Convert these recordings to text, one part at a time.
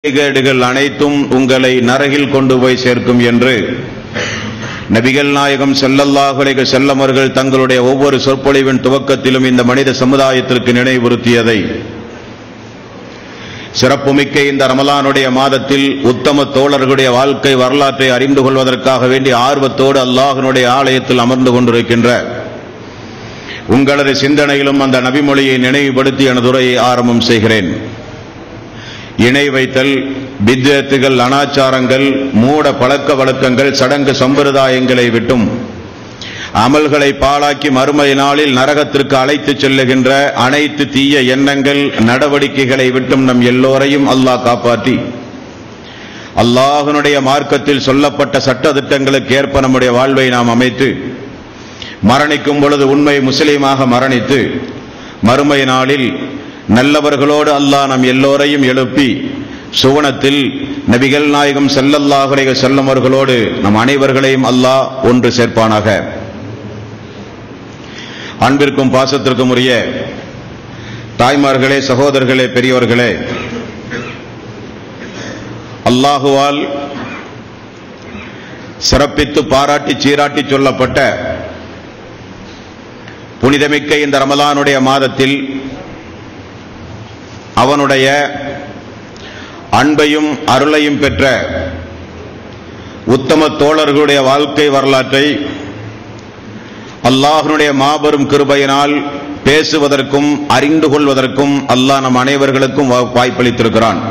கேடுகள் அனைத்தும் உங்களை நரகில் கொண்டு போய் சேர்க்கும் என்று நபிகள் நாயகம் ஸல்லல்லாஹு அலைஹி வஸல்லம் அவர்கள் தங்களுடைய ஒவ்வொரு சொற்பொழிவின் துவக்கத்திலும் இந்த மனித சமுதாயத்திற்கு நினைவுறுத்தியதை சிறப்புமிக்க இந்த ரமலானுடைய மாதத்தில் உத்தம தோழர்களுடைய வாழ்க்கை வரலாற்றை அறிந்து கொள்வதற்காக வேண்டி ஆர்வத்தோடு அல்லாஹ்வினுடைய ஆலயத்தில் அமர்ந்து கொண்டிருக்கின்ற உங்களது சிந்தனையிலும் அந்த நபிமொழியை நினைவுபடுத்தி எனது உரையை ஆரம்பம் செய்கிறேன் இணை வைத்தல் பித்யத்துகள் அனாச்சாரங்கள் மூட பழக்க வழக்கங்கள் சடங்கு சம்பிரதாயங்களை விட்டும் அமல்களை பாழாக்கி மறுமை நாளில் நரகத்திற்கு அழைத்துச் செல்லுகின்ற அனைத்து தீய எண்ணங்கள் நடவடிக்கைகளை விட்டும் நம் எல்லோரையும் அல்லாஹ் காப்பாற்றி அல்லாஹனுடைய மார்க்கத்தில் சொல்லப்பட்ட சட்ட திட்டங்களுக்கு ஏற்ப நம்முடைய வாழ்வை நாம் அமைத்து மரணிக்கும் பொழுது உண்மை முஸ்லீமாக மரணித்து மறுமை நாளில் நல்லவர்களோடு அல்லாஹ் நம் எல்லோரையும் எழுப்பி சுவனத்தில் நபிகள் நாயகம் செல்லல்லாஹுடைய செல்லமர்களோடு நம் அனைவர்களையும் அல்லாஹ் ஒன்று சேர்ப்பானாக அன்பிற்கும் பாசத்திற்கும் உரிய தாய்மார்களே சகோதரர்களே பெரியவர்களே அல்லாஹுவால் சிறப்பித்து பாராட்டி சீராட்டி சொல்லப்பட்ட புனிதமிக்க இந்த ரமலானுடைய மாதத்தில் அவனுடைய அன்பையும் அருளையும் பெற்ற உத்தம தோழர்களுடைய வாழ்க்கை வரலாற்றை அல்லாஹனுடைய மாபெரும் கிருபையினால் பேசுவதற்கும் அறிந்து கொள்வதற்கும் அல்லாஹ் நம் அனைவர்களுக்கும் வாய்ப்பளித்திருக்கிறான்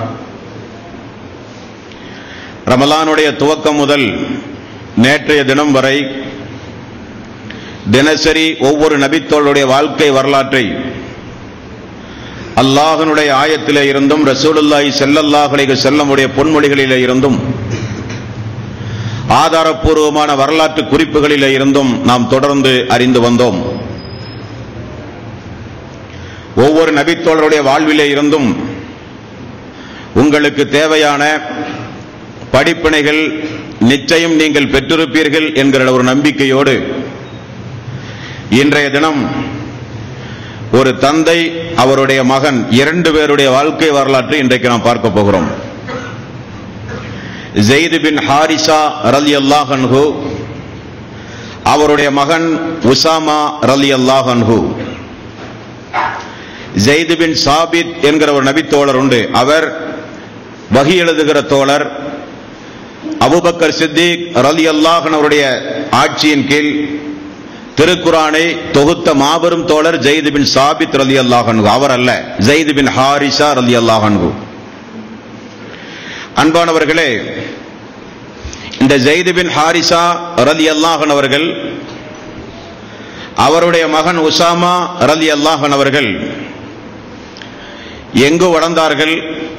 ரமலானுடைய துவக்கம் முதல் நேற்றைய தினம் வரை தினசரி ஒவ்வொரு நபித்தோளுடைய வாழ்க்கை வரலாற்றை அல்லாஹனுடைய ஆயத்திலே இருந்தும் ரசூலுல்லாஹி செல்லல்லாஹுடைய செல்லமுடைய பொன்மொழிகளிலே இருந்தும் ஆதாரப்பூர்வமான வரலாற்று குறிப்புகளிலே இருந்தும் நாம் தொடர்ந்து அறிந்து வந்தோம் ஒவ்வொரு நபித்தோழருடைய வாழ்விலே இருந்தும் உங்களுக்கு தேவையான படிப்பினைகள் நிச்சயம் நீங்கள் பெற்றிருப்பீர்கள் என்கிற ஒரு நம்பிக்கையோடு இன்றைய தினம் ஒரு தந்தை அவருடைய மகன் இரண்டு பேருடைய வாழ்க்கை வரலாற்றை இன்றைக்கு நாம் பார்க்க போகிறோம் ஜெயிது பின் ஹாரிசா ரலி அல்லாஹன்ஹு அவருடைய மகன் உசாமா ரலி அல்லாஹன்ஹு ஜெயிது பின் சாபித் என்கிற ஒரு நபித்தோழர் உண்டு அவர் வகி எழுதுகிற தோழர் அபுபக்கர் சித்திக் ரலி அல்லாஹன் அவருடைய ஆட்சியின் கீழ் திருக்குரானை தொகுத்த மாபெரும் தோழர் ஜெயிது பின் சாபித் ரலி அல்லாஹன்கு அவர் அல்ல ஜெயிது பின் ஹாரிசா ரலி அல்லாஹன்கு அன்பானவர்களே இந்த ஜெயிது பின் ஹாரிசா ரலி அல்லாஹன் அவர்கள் அவருடைய மகன் உசாமா ரலி அல்லாஹன் அவர்கள் எங்கு வளர்ந்தார்கள்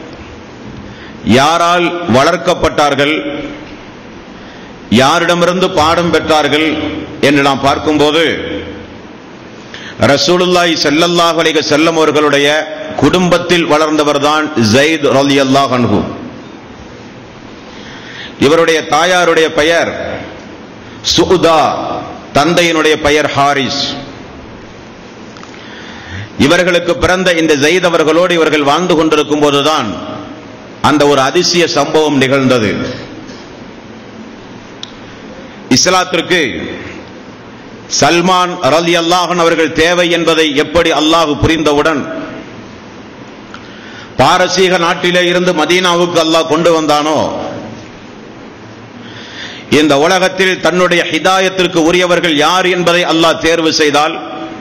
யாரால் வளர்க்கப்பட்டார்கள் யாரிடமிருந்து பாடம் பெற்றார்கள் என்று நாம் பார்க்கும்போது ரசூலுல்லாய் செல்லல்லாஹ் அலைக செல்லம் அவர்களுடைய குடும்பத்தில் வளர்ந்தவர்தான் ஜெயித் ரலி அல்லாஹ் அன்ஹு இவருடைய தாயாருடைய பெயர் சுதா தந்தையினுடைய பெயர் ஹாரிஸ் இவர்களுக்கு பிறந்த இந்த ஜெயித் அவர்களோடு இவர்கள் வாழ்ந்து கொண்டிருக்கும் போதுதான் அந்த ஒரு அதிசய சம்பவம் நிகழ்ந்தது இஸ்லாத்திற்கு சல்மான் ரலி அல்லாஹன் அவர்கள் தேவை என்பதை எப்படி அல்லாஹ் புரிந்தவுடன் பாரசீக நாட்டிலே இருந்து மதீனாவுக்கு அல்லாஹ் கொண்டு வந்தானோ இந்த உலகத்தில் தன்னுடைய ஹிதாயத்திற்கு உரியவர்கள் யார் என்பதை அல்லாஹ் தேர்வு செய்தால்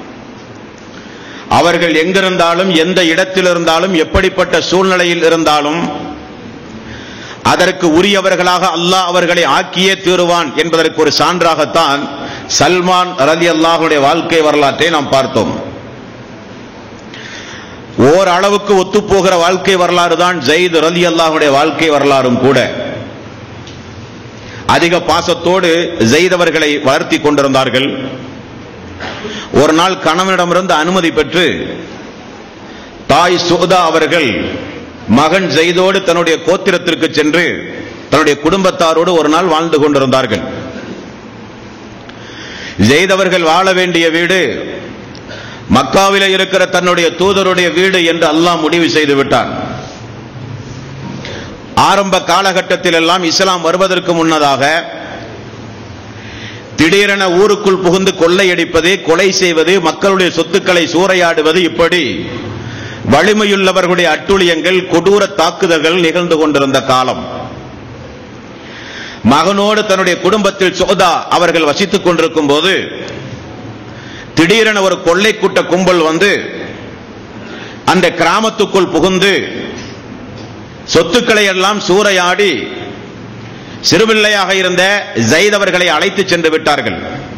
அவர்கள் எங்கிருந்தாலும் எந்த இடத்தில் இருந்தாலும் எப்படிப்பட்ட சூழ்நிலையில் இருந்தாலும் அதற்கு உரியவர்களாக அல்லாஹ் அவர்களை ஆக்கியே தீருவான் என்பதற்கு ஒரு சான்றாகத்தான் சல்மான் ரலி அல்லாஹுடைய வாழ்க்கை வரலாற்றை நாம் பார்த்தோம் ஓரளவுக்கு ஒத்துப்போகிற வாழ்க்கை வரலாறு தான் ஜெயித் ரலி அல்லாஹுடைய வாழ்க்கை வரலாறும் கூட அதிக பாசத்தோடு ஜெயித் அவர்களை வளர்த்தி கொண்டிருந்தார்கள் ஒரு நாள் கணவனிடமிருந்து அனுமதி பெற்று தாய் சுகதா அவர்கள் மகன் ஜெய்தோடு தன்னுடைய கோத்திரத்திற்கு சென்று தன்னுடைய குடும்பத்தாரோடு ஒரு நாள் வாழ்ந்து கொண்டிருந்தார்கள் ஜெய்த் அவர்கள் வாழ வேண்டிய வீடு மக்காவில இருக்கிற தன்னுடைய தூதருடைய வீடு என்று அல்லாஹ் முடிவு செய்து விட்டான் ஆரம்ப காலகட்டத்தில் எல்லாம் இஸ்லாம் வருவதற்கு முன்னதாக திடீரென ஊருக்குள் புகுந்து கொள்ளையடிப்பது கொலை செய்வது மக்களுடைய சொத்துக்களை சூறையாடுவது இப்படி வலிமையுள்ளவர்களுடைய அட்டுழியங்கள் கொடூர தாக்குதல்கள் நிகழ்ந்து கொண்டிருந்த காலம் மகனோடு தன்னுடைய குடும்பத்தில் சோதா அவர்கள் வசித்துக் கொண்டிருக்கும் போது திடீரென ஒரு கொள்ளை கூட்ட கும்பல் வந்து அந்த கிராமத்துக்குள் புகுந்து சொத்துக்களை எல்லாம் சூறையாடி சிறுபிள்ளையாக இருந்த ஜெயித் அவர்களை அழைத்து சென்று விட்டார்கள்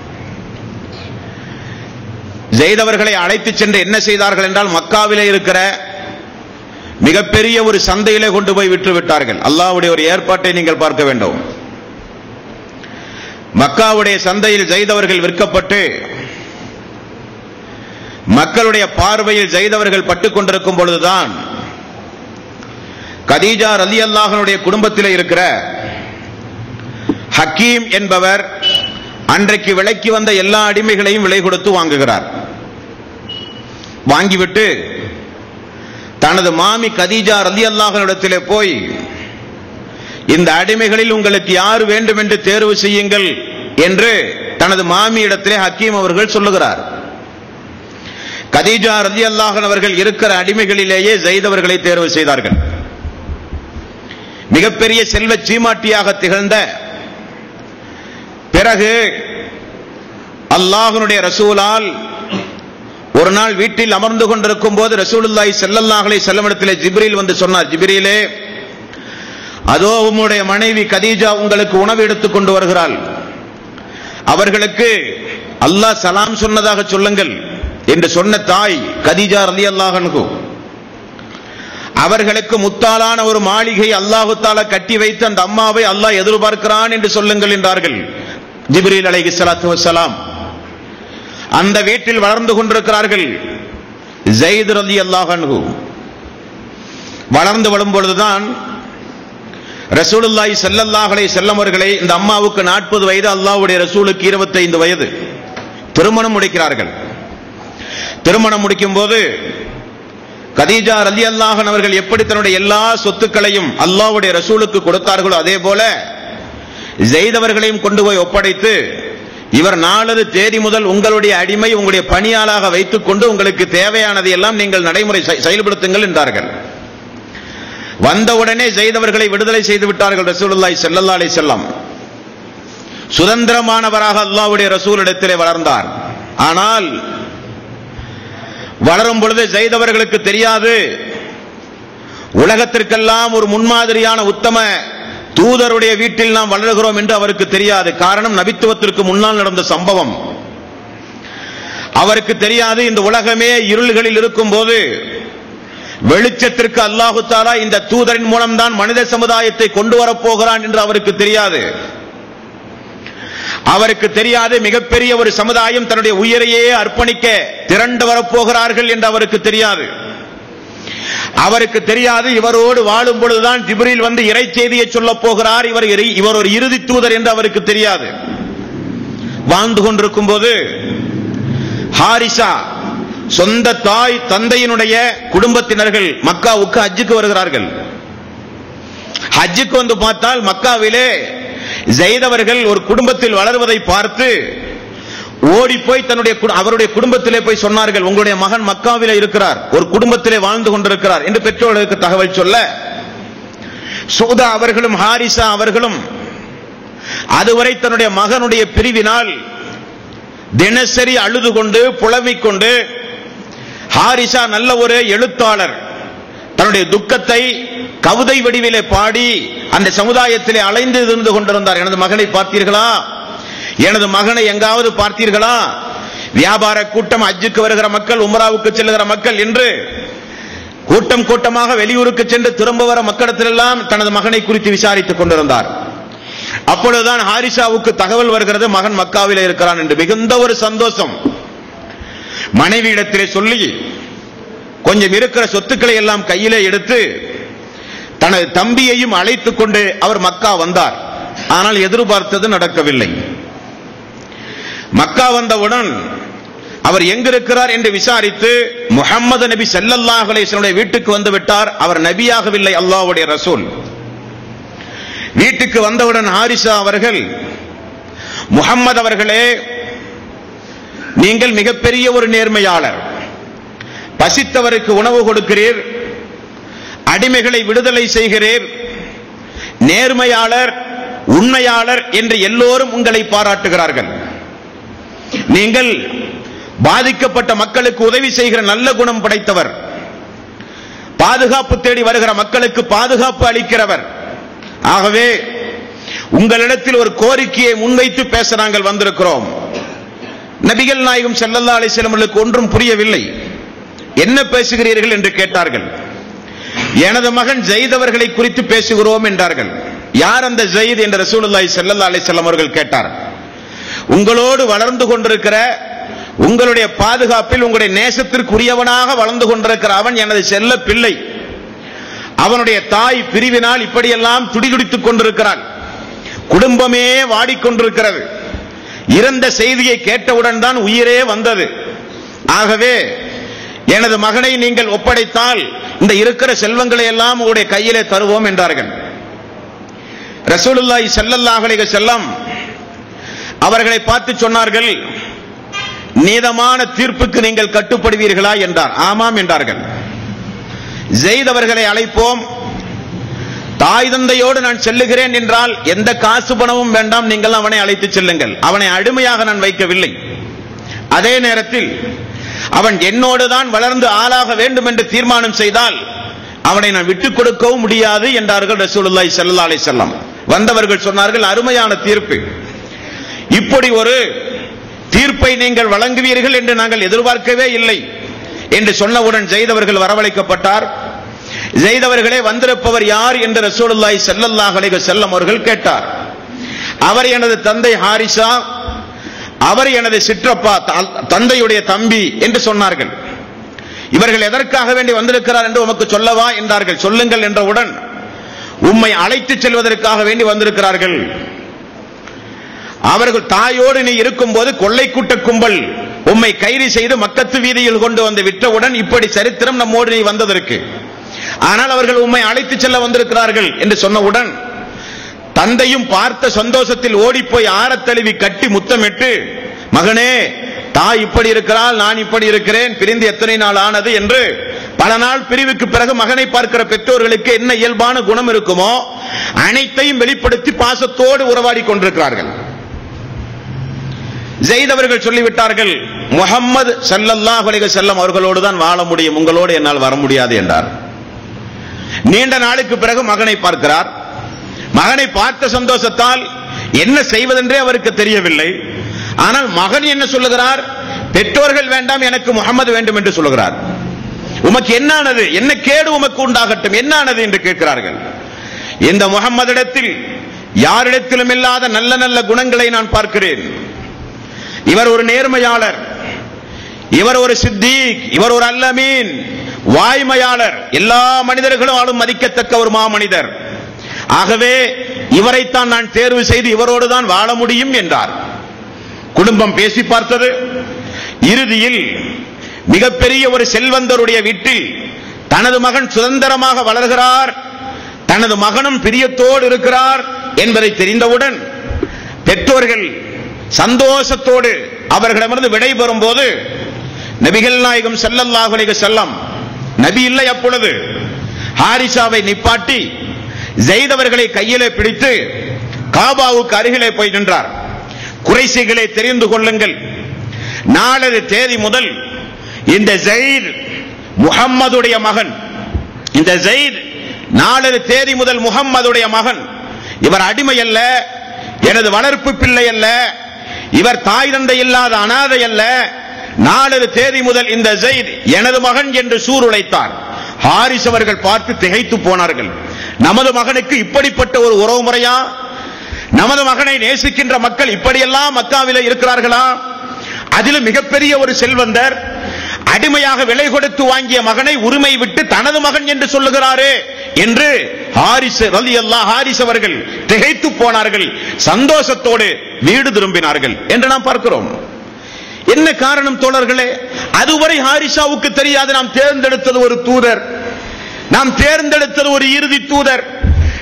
ஜெயித் அவர்களை அழைத்து சென்று என்ன செய்தார்கள் என்றால் மக்காவிலே இருக்கிற மிகப்பெரிய ஒரு சந்தையிலே கொண்டு போய் விற்று விட்டார்கள் அல்லாஹ்வுடைய ஒரு ஏற்பாட்டை நீங்கள் பார்க்க வேண்டும் மக்காவுடைய சந்தையில் ஜெயித் அவர்கள் விற்கப்பட்டு மக்களுடைய பார்வையில் ஜெயித் அவர்கள் பட்டுக் கொண்டிருக்கும் பொழுதுதான் கதீஜா ரலி அல்லாஹனுடைய குடும்பத்தில் இருக்கிற ஹக்கீம் என்பவர் அன்றைக்கு விலைக்கு வந்த எல்லா அடிமைகளையும் விலை கொடுத்து வாங்குகிறார் வாங்கிவிட்டு தனது மாமி கதீஜா ரலி அல்லாஹனிடத்திலே போய் இந்த அடிமைகளில் உங்களுக்கு யார் வேண்டும் என்று தேர்வு செய்யுங்கள் என்று தனது மாமியிடத்திலே ஹக்கீம் அவர்கள் சொல்லுகிறார் கதீஜா ரலி அல்லாஹன் அவர்கள் இருக்கிற அடிமைகளிலேயே ஜெயித் அவர்களை தேர்வு செய்தார்கள் மிகப்பெரிய செல்வ சீமாட்டியாக திகழ்ந்த பிறகு அல்லாஹனுடைய ரசூலால் ஒரு நாள் வீட்டில் அமர்ந்து கொண்டிருக்கும் போது ரசூலுல்லாஹி ஸல்லல்லாஹு அலைஹி வஸல்லம் இடத்திலே ஜிப்ரீல் வந்து சொன்னார் ஜிப்ரீலே அதோ உம்முடைய மனைவி கதீஜா உங்களுக்கு உணவு எடுத்துக் கொண்டு வருகிறாள் அவர்களுக்கு அல்லாஹ் சலாம் சொன்னதாக சொல்லுங்கள் என்று சொன்ன தாய் கதீஜா ரலியல்லாஹு அன்ஹு அவர்களுக்கு முத்தாலான ஒரு மாளிகை அல்லாஹு தாலா கட்டி வைத்து அந்த அம்மாவை அல்லாஹ் எதிர்பார்க்கிறான் என்று சொல்லுங்கள் என்றார்கள் ஜிப்ரீல் அலைஹி ஸலாத்து வஸலாம் அந்த வீட்டில் வளர்ந்து கொண்டிருக்கிறார்கள் ஜெயித் ரலி அல்லாஹு வளர்ந்து வரும் பொழுதுதான் ரசூலுல்லாஹி ஸல்லல்லாஹு அலைஹி வஸல்லம் அவர்களை இந்த அம்மாவுக்கு நாற்பது வயது அல்லாஹ்வுடைய ரசூலுக்கு 25 வயது திருமணம் முடிக்கிறார்கள் திருமணம் முடிக்கும் போது கதீஜா ரலி அல்லாஹன் அவர்கள் எப்படி தன்னுடைய எல்லா சொத்துக்களையும் அல்லாஹ்வுடைய ரசூலுக்கு கொடுத்தார்களோ அதே போல ஜெயித் அவர்களையும் கொண்டு போய் ஒப்படைத்து இவர் நாளது தேதி முதல் உங்களுடைய அடிமை உங்களுடைய பணியாளாக வைத்துக் கொண்டு உங்களுக்கு தேவையானதை எல்லாம் நீங்கள் நடைமுறை செய்- செயல்படுத்துங்கள் என்றார்கள் வந்தவுடனே ஜெயித் அவர்களை விடுதலை செய்து விட்டார்கள் ரசூலுல்லாஹி ஸல்லல்லாஹு அலைஹி வஸல்லம் சுதந்திரமானவராக அல்லாஹ்வுடைய ரசூலிடத்திலே வளர்ந்தார் ஆனால் வளரும் பொழுது ஜெயித் அவர்களுக்கு தெரியாது உலகத்திற்கெல்லாம் ஒரு முன்மாதிரியான உத்தம தூதருடைய வீட்டில் நாம் வளர்கிறோம் என்று அவருக்கு தெரியாது காரணம் நபித்துவத்திற்கு முன்னால் நடந்த சம்பவம் அவருக்கு தெரியாது இந்த உலகமே இருள்களில் இருக்கும் போது வெளிச்சத்திற்கு அல்லாஹு தாலா இந்த தூதரின் மூலம்தான் மனித சமுதாயத்தை கொண்டு வரப்போகிறான் என்று அவருக்கு தெரியாது அவருக்கு தெரியாது மிகப்பெரிய ஒரு சமுதாயம் தன்னுடைய உயிரையே அர்ப்பணிக்க திரண்டு வரப்போகிறார்கள் என்று அவருக்கு தெரியாது அவருக்கு தெரியாது இவரோடு வாழும் பொழுதுதான் ஜிப்ரீல் வந்து இறை செய்தியை சொல்லப் போகிறார் இவர் இறை- இவர் ஒரு இறுதி தூதர் என்று அவருக்கு தெரியாது வாழ்ந்து கொண்டிருக்கும் போது ஹாரிசா சொந்த தாய் தந்தையினுடைய குடும்பத்தினர்கள் மக்காவுக்கு ஹஜ்ஜுக்கு வருகிறார்கள் ஹஜ்ஜுக்கு வந்து பார்த்தால் மக்காவிலே ஜெயித் அவர்கள் ஒரு குடும்பத்தில் வளர்வதை பார்த்து ஓடி போய் தன்னுடைய கு- அவருடைய குடும்பத்திலே போய் சொன்னார்கள் உங்களுடைய மகன் மக்காவிலே இருக்கிறார் ஒரு குடும்பத்திலே வாழ்ந்து கொண்டிருக்கிறார் என்று பெற்றோர்களுக்கு தகவல் சொல்ல சூதா அவர்களும் ஹாரிசா அவர்களும் அதுவரை தன்னுடைய மகனுடைய பிரிவினால் தினசரி அழுது கொண்டு புலம்பிக் கொண்டு ஹாரிசா நல்ல ஒரு எழுத்தாளர் தன்னுடைய துக்கத்தை கவிதை வடிவிலே பாடி அந்த சமுதாயத்திலே அலைந்து இருந்து கொண்டிருந்தார் எனது மகனை பார்த்தீர்களா எனது மகனை எங்காவது பார்த்தீர்களா வியாபார கூட்டம் அஜ்ஜுக்கு வருகிற மக்கள் உம்ராவுக்கு செல்லுகிற மக்கள் என்று கூட்டம் கூட்டமாக வெளியூருக்கு சென்று திரும்ப வர மக்களிடத்திலெல்லாம் தனது மகனை குறித்து விசாரித்துக் கொண்டிருந்தார் அப்பொழுதுதான் ஹாரிஷாவுக்கு தகவல் வருகிறது மகன் மக்காவிலே இருக்கிறான் என்று மிகுந்த ஒரு சந்தோஷம் மனைவியிடத்திலே சொல்லி கொஞ்சம் இருக்கிற சொத்துக்களை எல்லாம் கையிலே எடுத்து தனது தம்பியையும் அழைத்துக் கொண்டு அவர் மக்கா வந்தார் ஆனால் எதிர்பார்த்தது நடக்கவில்லை மக்கா வந்தவுடன் அவர் எங்கிருக்கிறார் என்று விசாரித்து முஹம்மது நபி ஸல்லல்லாஹு அலைஹி வஸல்லம் வீட்டுக்கு வந்து விட்டார் அவர் நபியாகவில்லை அல்லாஹ்வுடைய ரசூல் வீட்டுக்கு வந்தவுடன் ஹாரிசா அவர்கள் முகம்மது அவர்களே நீங்கள் மிகப்பெரிய ஒரு நேர்மையாளர் பசித்தவருக்கு உணவு கொடுக்கிறீர் அடிமைகளை விடுதலை செய்கிறீர் நேர்மையாளர் உண்மையாளர் என்று எல்லோரும் உங்களை பாராட்டுகிறார்கள் நீங்கள் பாதிக்கப்பட்ட மக்களுக்கு உதவி செய்கிற நல்ல குணம் படைத்தவர் பாதுகாப்பு தேடி வருகிற மக்களுக்கு பாதுகாப்பு அளிக்கிறவர் ஆகவே உங்களிடத்தில் ஒரு கோரிக்கையை முன்வைத்து பேச நாங்கள் வந்திருக்கிறோம் நபிகள் நாயகம் ஸல்லல்லாஹு அலைஹி வஸல்லம் ஒன்றும் புரியவில்லை என்ன பேசுகிறீர்கள் என்று கேட்டார்கள் எனது மகன் ஜெயித் அவர்களை குறித்து பேசுகிறோம் என்றார்கள் யார் அந்த ஜெயித் என்று ரசூலுல்லாஹி ஸல்லல்லாஹு அலைஹி வஸல்லம் அவர்கள் கேட்டார் உங்களோடு வளர்ந்து கொண்டிருக்கிற உங்களுடைய பாதுகாப்பில் உங்களுடைய நேசத்திற்குரியவனாக வளர்ந்து கொண்டிருக்கிற அவன் எனது செல்ல பிள்ளை அவனுடைய தாய் பிரிவினால் இப்படியெல்லாம் துடிதுடித்துக் கொண்டிருக்கிறான் குடும்பமே வாடிக்கொண்டிருக்கிறது இறந்த செய்தியை கேட்டவுடன் தான் உயிரே வந்தது ஆகவே எனது மகனை நீங்கள் ஒப்படைத்தால் இந்த இருக்கிற செல்வங்களை எல்லாம் உங்களுடைய கையிலே தருவோம் என்றார்கள் ரசூலுல்லாஹி ஸல்லல்லாஹு அலைஹி வஸல்லம் அவர்களை பார்த்து சொன்னார்கள் நீதமான தீர்ப்புக்கு நீங்கள் கட்டுப்படுவீர்களா என்றார் ஆமாம் என்றார்கள் ஜெயித் அவர்களை அழைப்போம் தாய் தந்தையோடு நான் செல்லுகிறேன் என்றால் எந்த காசு பணமும் வேண்டாம் நீங்கள் அவனை அழைத்து செல்லுங்கள் அவனை அடிமையாக நான் வைக்கவில்லை அதே நேரத்தில் அவன் என்னோடு தான் வளர்ந்து ஆளாக வேண்டும் என்று தீர்மானம் செய்தால் அவனை நான் விட்டுக் கொடுக்கவும் முடியாது என்றார்கள் ரசூலுல்லாஹி ஸல்லல்லாஹு அலைஹி வஸல்லம் வந்தவர்கள் சொன்னார்கள் அருமையான தீர்ப்பு இப்படி ஒரு தீர்ப்பை நீங்கள் வழங்குவீர்கள் என்று நாங்கள் எதிர்பார்க்கவே இல்லை என்று சொன்னவுடன் ஜெய்தவர்கள் வரவழைக்கப்பட்டார் ஜெய்தவர்களே வந்திருப்பவர் யார் என்று ரசூலுல்லாஹி ஸல்லல்லாஹு அலைஹி வஸல்லம் அவர்கள் கேட்டார் அவர் எனது தந்தை ஹாரிசா அவர் எனது சிற்றப்பா த- தந்தையுடைய தம்பி என்று சொன்னார்கள் இவர்கள் எதற்காக வேண்டி வந்திருக்கிறார் என்று உமக்கு சொல்லவா என்றார்கள் சொல்லுங்கள் என்றவுடன் உம்மை அழைத்துச் செல்வதற்காக வேண்டி வந்திருக்கிறார்கள் அவர்கள் தாயோடு நீ இருக்கும்போது கொள்ளை கூட்ட கும்பல் உம்மை கைது செய்து மக்கத்து வீதியில் கொண்டு வந்து விட்டவுடன் இப்படி சரித்திரம் நம்மோடு நீ வந்ததற்கு ஆனால் அவர்கள் உம்மை அழைத்துச் செல்ல வந்திருக்கிறார்கள் என்று சொன்னவுடன் தந்தையும் பார்த்த சந்தோஷத்தில் ஓடிப்போய் ஆறத் தழுவி கட்டி முத்தமிட்டு மகனே தாய் இப்படி இருக்கிறாள் நான் இப்படி இருக்கிறேன் பிரிந்து எத்தனை நாள் ஆனது என்று பல நாள் பிரிவுக்கு பிறகு மகனை பார்க்கிற பெற்றோர்களுக்கு என்ன இயல்பான குணம் இருக்குமோ அனைத்தையும் வெளிப்படுத்தி பாசத்தோடு உறவாடி கொண்டிருக்கிறார்கள் ஜெயித் அவர்கள் சொல்லிவிட்டார்கள் முகம்மது ஸல்லல்லாஹு அலைஹி வஸல்லம் அவர்களோடு தான் வாழ முடியும் உங்களோடு என்னால் வர முடியாது என்றார் நீண்ட நாளுக்கு பிறகு மகனை பார்க்கிறார் மகனை பார்த்த சந்தோஷத்தால் என்ன செய்வதென்றே அவருக்கு தெரியவில்லை ஆனால் மகன் என்ன சொல்லுகிறார் பெற்றோர்கள் வேண்டாம் எனக்கு முகமது வேண்டும் என்று சொல்லுகிறார் உமக்கு என்னானது என்ன கேடு உமக்கு உண்டாகட்டும் என்னானது என்று கேட்கிறார்கள் இந்த முகம்மதிடத்தில் யாரிடத்திலும் இல்லாத நல்ல நல்ல குணங்களை நான் பார்க்கிறேன் இவர் ஒரு நேர்மையாளர் இவர் ஒரு சித்தீக் இவர் ஒரு அல்லமீன் வாய்மையாளர் எல்லா மனிதர்களும் ஆளும் மதிக்கத்தக்க ஒரு மாமனிதர் ஆகவே இவரைத்தான் நான் தேர்வு செய்து இவரோடு தான் வாழ முடியும் என்றார் குடும்பம் பேசி பார்த்தது இறுதியில் மிகப்பெரிய ஒரு செல்வந்தருடைய வீட்டில் தனது மகன் சுதந்திரமாக வளர்கிறார் தனது மகனும் பிரியத்தோடு இருக்கிறார் என்பதை தெரிந்தவுடன் பெற்றோர்கள் சந்தோஷத்தோடு அவர்களிடமிருந்து விடைபெறும் போது நபிகள் நாயகம் ஸல்லல்லாஹு அலைஹி வஸல்லம் நபி இல்லை அப்பொழுது ஹாரிசாவை நிப்பாட்டி ஜெயித் அவர்களை கையிலே பிடித்து காபாவுக்கு அருகிலே போய் நின்றார் குறைசிகளை தெரிந்து கொள்ளுங்கள் நாளது தேதி முதல் இந்த ஜெயித் முகம்மதுடைய மகன் இந்த ஜெயித் நாளது தேதி முதல் முகம்மதுடைய மகன் இவர் அடிமை அல்ல எனது வளர்ப்பு பிள்ளை அல்ல இவர் தாய் தந்தை இல்லாத அனாதை அல்ல நாளது தேதி முதல் இந்த ஜெயித் எனது மகன் என்று சூருழைத்தார் ஹாரிஸ் அவர்கள் பார்த்து திகைத்து போனார்கள் நமது மகனுக்கு இப்படிப்பட்ட ஒரு உறவு முறையா நமது மகனை நேசிக்கின்ற மக்கள் இப்படியெல்லாம் மக்காவிலே இருக்கிறார்களா அதிலும் மிகப்பெரிய ஒரு செல்வந்தர் அடிமையாக விலை கொடுத்து வாங்கிய மகனை உரிமை விட்டு தனது மகன் என்று சொல்லுகிறாரே என்று ஹாரிஸ் ரலி அல்லாஹ் ஹாரிஸ் அவர்கள் திகைத்து போனார்கள் சந்தோஷத்தோடு வீடு திரும்பினார்கள் என்று நாம் பார்க்கிறோம் என்ன காரணம் தோழர்களே அதுவரை ஹாரிஷாவுக்கு தெரியாது நாம் தேர்ந்தெடுத்தது ஒரு தூதர் நாம் தேர்ந்தெடுத்தது ஒரு இறுதி தூதர்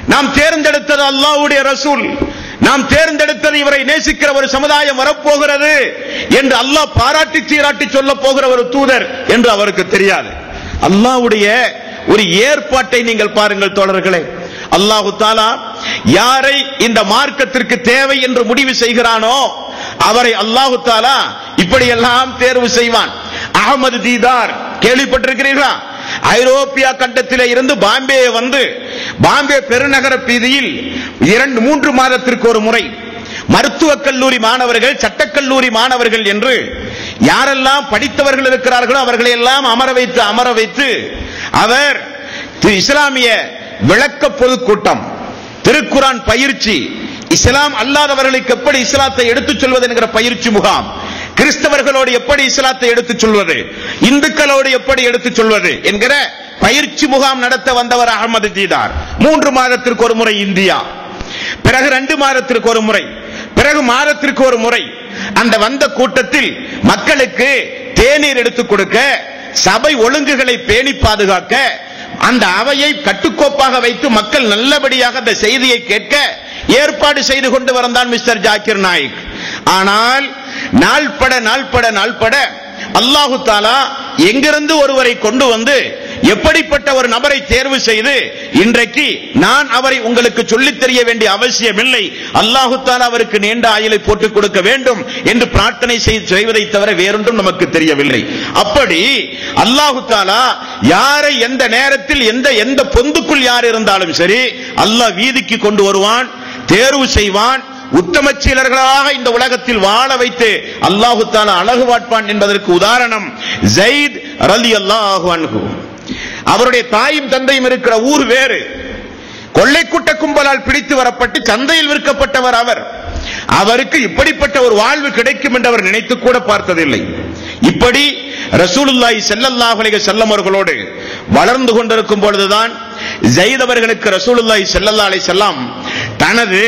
நாம் தேர்ந்தெடுத்தது அல்லாஹ்வுடைய ரசூல் நாம் தேர்ந்தெடுத்தது இவரை நேசிக்கிற ஒரு சமுதாயம் வரப்போகிறது என்று அல்லாஹ் பாராட்டி சீராட்டி சொல்ல போகிற ஒரு தூதர் என்று அவருக்கு தெரியாது அல்லாஹ்வுடைய ஒரு ஏற்பாட்டை நீங்கள் பாருங்கள் தோழர்களே அல்லாஹு தாலா யாரை இந்த மார்க்கத்திற்கு தேவை என்று முடிவு செய்கிறானோ அவரை அல்லாஹு தாலா இப்படியெல்லாம் தேர்வு செய்வான் அகமது தீதார் கேள்விப்பட்டிருக்கிறீர்களா ஐரோப்பியா கண்டத்திலே இருந்து பாம்பே வந்து பாம்பே பெருநகர பீதியில் இரண்டு மூன்று மாதத்திற்கு ஒரு முறை மருத்துவக் கல்லூரி மாணவர்கள் சட்டக்கல்லூரி மாணவர்கள் என்று யாரெல்லாம் படித்தவர்கள் இருக்கிறார்களோ அவர்களை எல்லாம் அமர வைத்து அமர வைத்து அவர் திரு இஸ்லாமிய விளக்க பொதுக்கூட்டம் திருக்குரான் பயிற்சி இஸ்லாம் அல்லாதவர்களுக்கு எப்படி இஸ்லாத்தை எடுத்துச் சொல்வது என்கிற பயிற்சி முகாம் கிறிஸ்தவர்களோடு எப்படி இஸ்லாத்தை எடுத்துச் சொல்வது இந்துக்களோடு எப்படி எடுத்துச் சொல்வது என்கிற பயிற்சி முகாம் நடத்த வந்தவர் அகமது தீதார் மூன்று மாதத்திற்கு ஒரு முறை இந்தியா பிறகு ரெண்டு மாதத்திற்கு ஒரு முறை பிறகு மாதத்திற்கு ஒரு முறை அந்த வந்த கூட்டத்தில் மக்களுக்கு தேநீர் எடுத்துக் கொடுக்க சபை ஒழுங்குகளை பேணி பாதுகாக்க அந்த அவையை கட்டுக்கோப்பாக வைத்து மக்கள் நல்லபடியாக அந்த செய்தியை கேட்க ஏற்பாடு செய்து கொண்டு வந்தான் மிஸ்டர் ஜாக்கிர் நாயிக் ஆனால் நாள்பட நாள்பட நாள்பட அல்லாஹு தாலா எங்கிருந்து ஒருவரை கொண்டு வந்து எப்படிப்பட்ட ஒரு நபரை தேர்வு செய்து இன்றைக்கு நான் அவரை உங்களுக்கு சொல்லித் தெரிய வேண்டிய அவசியம் இல்லை அல்லாஹு தாலா அவருக்கு நீண்ட ஆயுளை போட்டுக் கொடுக்க வேண்டும் என்று பிரார்த்தனை செய்- செய்வதை தவிர வேறொன்றும் நமக்கு தெரியவில்லை அப்படி அல்லாஹு தாலா யாரை எந்த நேரத்தில் எந்த எந்த பொந்துக்குள் யார் இருந்தாலும் சரி அல்லாஹ் வீதிக்கு கொண்டு வருவான் தேர்வு செய்வான் உத்தம சீலர்களாக இந்த உலகத்தில் வாழ வைத்து அல்லாஹு தாலா அழகு வாட்பான் என்பதற்கு உதாரணம் ஜெயித் ரலி அல்லாஹு அன்ஹு அவருடைய தாயும் தந்தையும் இருக்கிற ஊர் வேறு கொள்ளைக்கூட்ட கும்பலால் பிடித்து வரப்பட்டு சந்தையில் விற்கப்பட்டவர் அவர் அவருக்கு இப்படிப்பட்ட ஒரு வாழ்வு கிடைக்கும் என்று அவர் நினைத்து கூட பார்த்ததில்லை இப்படி ரசூலுல்லாஹி ஸல்லல்லாஹு அலைஹி வஸல்லம் அவர்களோடு வளர்ந்து கொண்டிருக்கும் பொழுதுதான் ஜெயித் அவர்களுக்கு ரசூலுல்லாஹி ஸல்லல்லாஹு அலைஹி வஸல்லம் தனது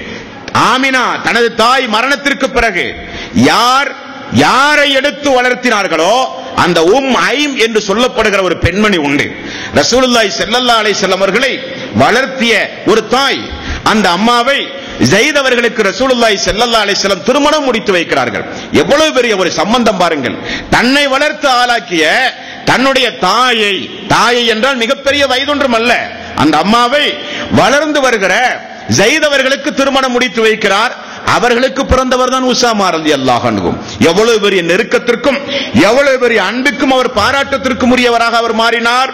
ஆமினா தனது தாய் மரணத்திற்கு பிறகு யார் யாரை எடுத்து வளர்த்தினார்களோ அந்த உம் ஐம் என்று சொல்லப்படுகிற ஒரு பெண்மணி உண்டு ரசூலுல்லாஹி ஸல்லல்லாஹு அலைஹி வஸல்லம் அவர்களை வளர்த்திய ஒரு தாய் அந்த அம்மாவை ஜெயித் அவர்களுக்கு ரசூலுல்லாஹி ஸல்லல்லாஹு அலைஹி வஸல்லம் திருமணம் முடித்து வைக்கிறார்கள் எவ்வளவு பெரிய ஒரு சம்பந்தம் பாருங்கள் தன்னை வளர்த்து ஆளாக்கிய தன்னுடைய தாயை தாயை என்றால் மிகப்பெரிய வயதொன்றும் அல்ல அந்த அம்மாவை வளர்ந்து வருகிற ஜெயித் அவர்களுக்கு திருமணம் முடித்து வைக்கிறார் அவர்களுக்கு பிறந்தவர் தான் உசாமா ரலி அல்லாஹ் எவ்வளவு பெரிய நெருக்கத்திற்கும் எவ்வளவு பெரிய அன்பிற்கும் அவர் பாராட்டத்திற்கும் உரியவராக அவர் மாறினார்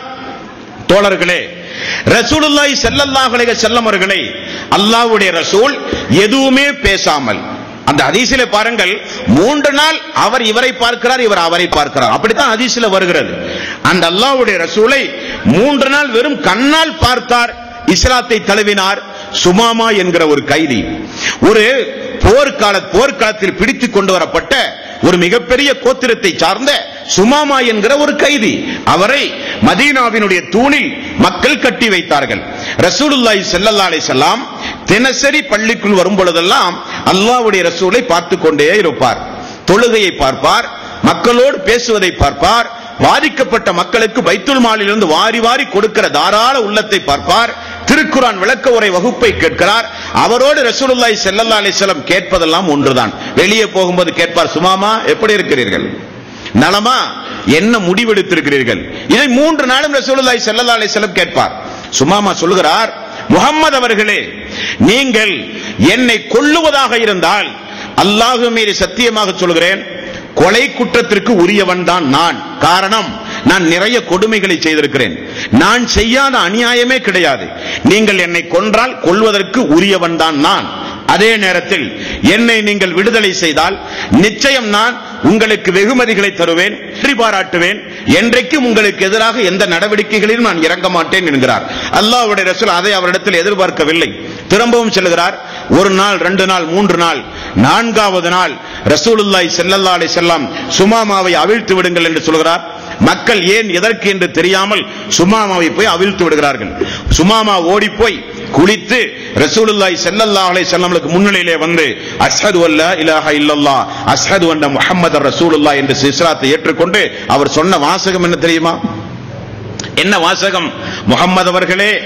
தோழர்களே ரசூலுல்லாஹி ஸல்லல்லாஹு அலைஹி வஸல்லம் அவர்களை அல்லாஹ்வுடைய ரசூல் எதுவுமே பேசாமல் அந்த ஹதீஸிலே பாருங்கள் மூன்று நாள் அவர் இவரை பார்க்கிறார் இவர் அவரை பார்க்கிறார் அப்படித்தான் ஹதீஸில் வருகிறது அந்த அல்லாஹ்வுடைய ரசூலை மூன்று நாள் வெறும் கண்ணால் பார்த்தார் இஸ்லாத்தை தழுவினார் சுமாமா என்கிற ஒரு கைதி ஒரு போர்க்கால போர்க்காலத்தில் பிடித்துக் கொண்டு வரப்பட்ட ஒரு மிகப்பெரிய கோத்திரத்தை சார்ந்த சுமாமா என்கிற ஒரு கைதி அவரை மதீனாவினுடைய தூணில் மக்கள் கட்டி வைத்தார்கள் ரசூலுல்லாஹி ஸல்லல்லாஹு அலைஹி வஸல்லம் தினசரி பள்ளிக்குள் வரும் பொழுதெல்லாம் அல்லாஹ்வுடைய ரசூலை பார்த்து கொண்டே இருப்பார் தொழுகையை பார்ப்பார் மக்களோடு பேசுவதை பார்ப்பார் பாதிக்கப்பட்ட மக்களுக்கு பைத்துல் மாலிலிருந்து வாரி வாரி கொடுக்கிற தாராள உள்ளத்தை பார்ப்பார் திருக்குரான் விளக்க உரை வகுப்பை கேட்கிறார் அவரோடு ரசூலுல்லாஹி ஸல்லல்லாஹு அலைஹி வஸல்லம் கேட்பதெல்லாம் ஒன்றுதான் வெளியே போகும்போது கேட்பார் சுமாமா எப்படி இருக்கிறீர்கள் நலமா என்ன முடிவெடுத்திருக்கிறீர்கள் இதை மூன்று நாளும் ரசூலுல்லாஹி ஸல்லல்லாஹு அலைஹி வஸல்லம் கேட்பார் சுமாமா சொல்கிறார் முகம்மது அவர்களே நீங்கள் என்னை கொல்லுவதாக இருந்தால் அல்லாஹு மீறி சத்தியமாக சொல்கிறேன் கொலை குற்றத்திற்கு உரியவன் தான் நான் காரணம் நான் நிறைய கொடுமைகளை செய்திருக்கிறேன் நான் செய்யாத அநியாயமே கிடையாது நீங்கள் என்னை கொன்றால் கொல்வதற்கு உரியவன் தான் நான் அதே நேரத்தில் என்னை நீங்கள் விடுதலை செய்தால் நிச்சயம் நான் உங்களுக்கு வெகுமதிகளை தருவேன் வெற்றி பாராட்டுவேன் என்றைக்கும் உங்களுக்கு எதிராக எந்த நடவடிக்கைகளிலும் நான் இறங்க மாட்டேன் என்கிறார் அல்லாஹ்வுடைய ரசூல் அதை அவரிடத்தில் எதிர்பார்க்கவில்லை திரும்பவும் சொல்லுகிறார் ஒரு நாள் ரெண்டு நாள் மூன்று நாள் நான்காவது நாள் ரசூலுல்லாஹி ஸல்லல்லாஹு அலைஹி வஸல்லம் சுமாமாவை அவிழ்த்து விடுங்கள் என்று சொல்கிறார் மக்கள் ஏன் எதற்கு என்று தெரியாமல் சுமாமாவை போய் அவிழ்த்து விடுகிறார்கள் சுமாமா ஓடி போய் குளித்து ரசூலுல்லாஹி ஸல்லல்லாஹு அலைஹி வஸல்லமுக்கு முன்னிலையிலே வந்து அஷ்ஹது அல்லா இலாஹ இல்லல்லாஹ் அஷ்ஹது அன்ன முஹம்மதர் ரசூலுல்லாஹ் என்று இஸ்லாத்தை ஏற்றுக்கொண்டு அவர் சொன்ன வாசகம் என்ன தெரியுமா என்ன வாசகம் முகம்மது அவர்களே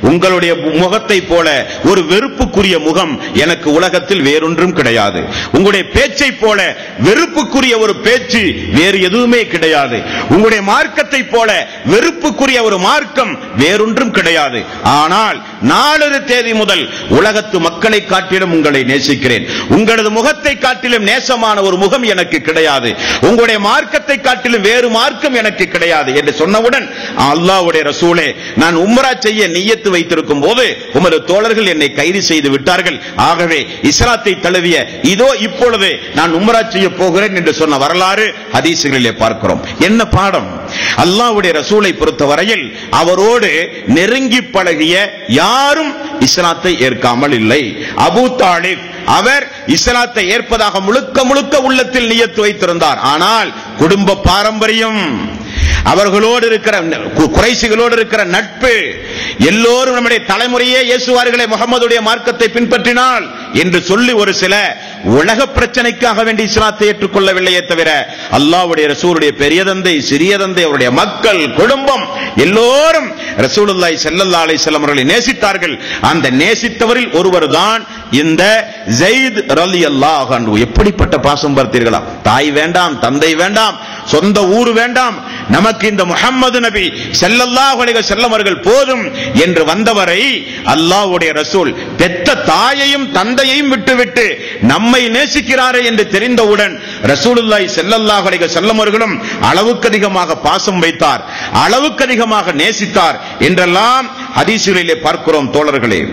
உங்களுடைய முகத்தை போல ஒரு வெறுப்புக்குரிய முகம் எனக்கு உலகத்தில் வேறொன்றும் கிடையாது உங்களுடைய பேச்சை போல வெறுப்புக்குரிய ஒரு பேச்சு வேறு எதுவுமே கிடையாது உங்களுடைய மார்க்கத்தை போல வெறுப்புக்குரிய ஒரு மார்க்கம் வேறொன்றும் கிடையாது ஆனால் நாலொரு தேதி முதல் உலகத்து மக்களை காட்டிலும் உங்களை நேசிக்கிறேன் உங்களது முகத்தை காட்டிலும் நேசமான ஒரு முகம் எனக்கு கிடையாது உங்களுடைய மார்க்கத்தை காட்டிலும் வேறு மார்க்கம் எனக்கு கிடையாது என்று சொன்னவுடன் அல்லாஹ்வுடைய ரசூலே நான் உம்ரா செய்ய நியத்து வைத்திருக்கும் போது உமது தோழர்கள் என்னை கைது செய்து விட்டார்கள் ஆகவே இஸ்லாத்தை தழுவிய இதோ இப்பொழுது நான் உம்ரா செய்ய போகிறேன் என்று சொன்ன வரலாறு ஹதீசுகளிலே பார்க்கிறோம் என்ன பாடம் அல்லாஹ்வுடைய ரசூலை பொறுத்தவரையில் அவரோடு நெருங்கி பழகிய யாரும் இஸ்லாத்தை ஏற்காமல் இல்லை அபூ தாலிப் அவர் இஸ்லாத்தை ஏற்பதாக முழுக்க முழுக்க உள்ளத்தில் நியத்து வைத்திருந்தார் ஆனால் குடும்ப பாரம்பரியம் அவர்களோடு இருக்கிற கு- குறைசிகளோடு இருக்கிற நட்பு எல்லோரும் நம்முடைய தலைமுறையே இயேசுவார்களே முகமதுடைய மார்க்கத்தை பின்பற்றினால் என்று சொல்லி ஒரு சில உலக பிரச்சனைக்காக வேண்டி இஸ்லாத்தை ஏற்றுக்கொள்ளவில்லையே தவிர அல்லாஹ்வுடைய ரசூலுடைய பெரிய தந்தை சிறிய தந்தை அவருடைய மக்கள் குடும்பம் எல்லோரும் ரசூலுல்லாஹி ஸல்லல்லாஹு அலைஹி வஸல்லம் அவர்களை நேசித்தார்கள் அந்த நேசித்தவரில் ஒருவர் தான் இந்த ஜெயித் ரலியல்லாஹு அன்ஹு எப்படிப்பட்ட பாசம் பார்த்தீர்களா தாய் வேண்டாம் தந்தை வேண்டாம் சொந்த ஊர் வேண்டாம் நமக்கு இந்த முஹம்மது நபி ஸல்லல்லாஹு அலைஹி வஸல்லம் அவர்கள் போதும் என்று வந்தவரை அல்லாஹ்வுடைய ரசூல் பெத்த தாயையும் தந்தையையும் விட்டுவிட்டு நம்மை நேசிக்கிறாரே என்று தெரிந்தவுடன் ரசூலுல்லாஹி ஸல்லல்லாஹு அலைஹி வஸல்லம் அவர்களும் அளவுக்கு அதிகமாக பாசம் வைத்தார் அளவுக்கு அதிகமாக நேசித்தார் என்றெல்லாம் ஹதீசுகளிலே பார்க்கிறோம் தோழர்களே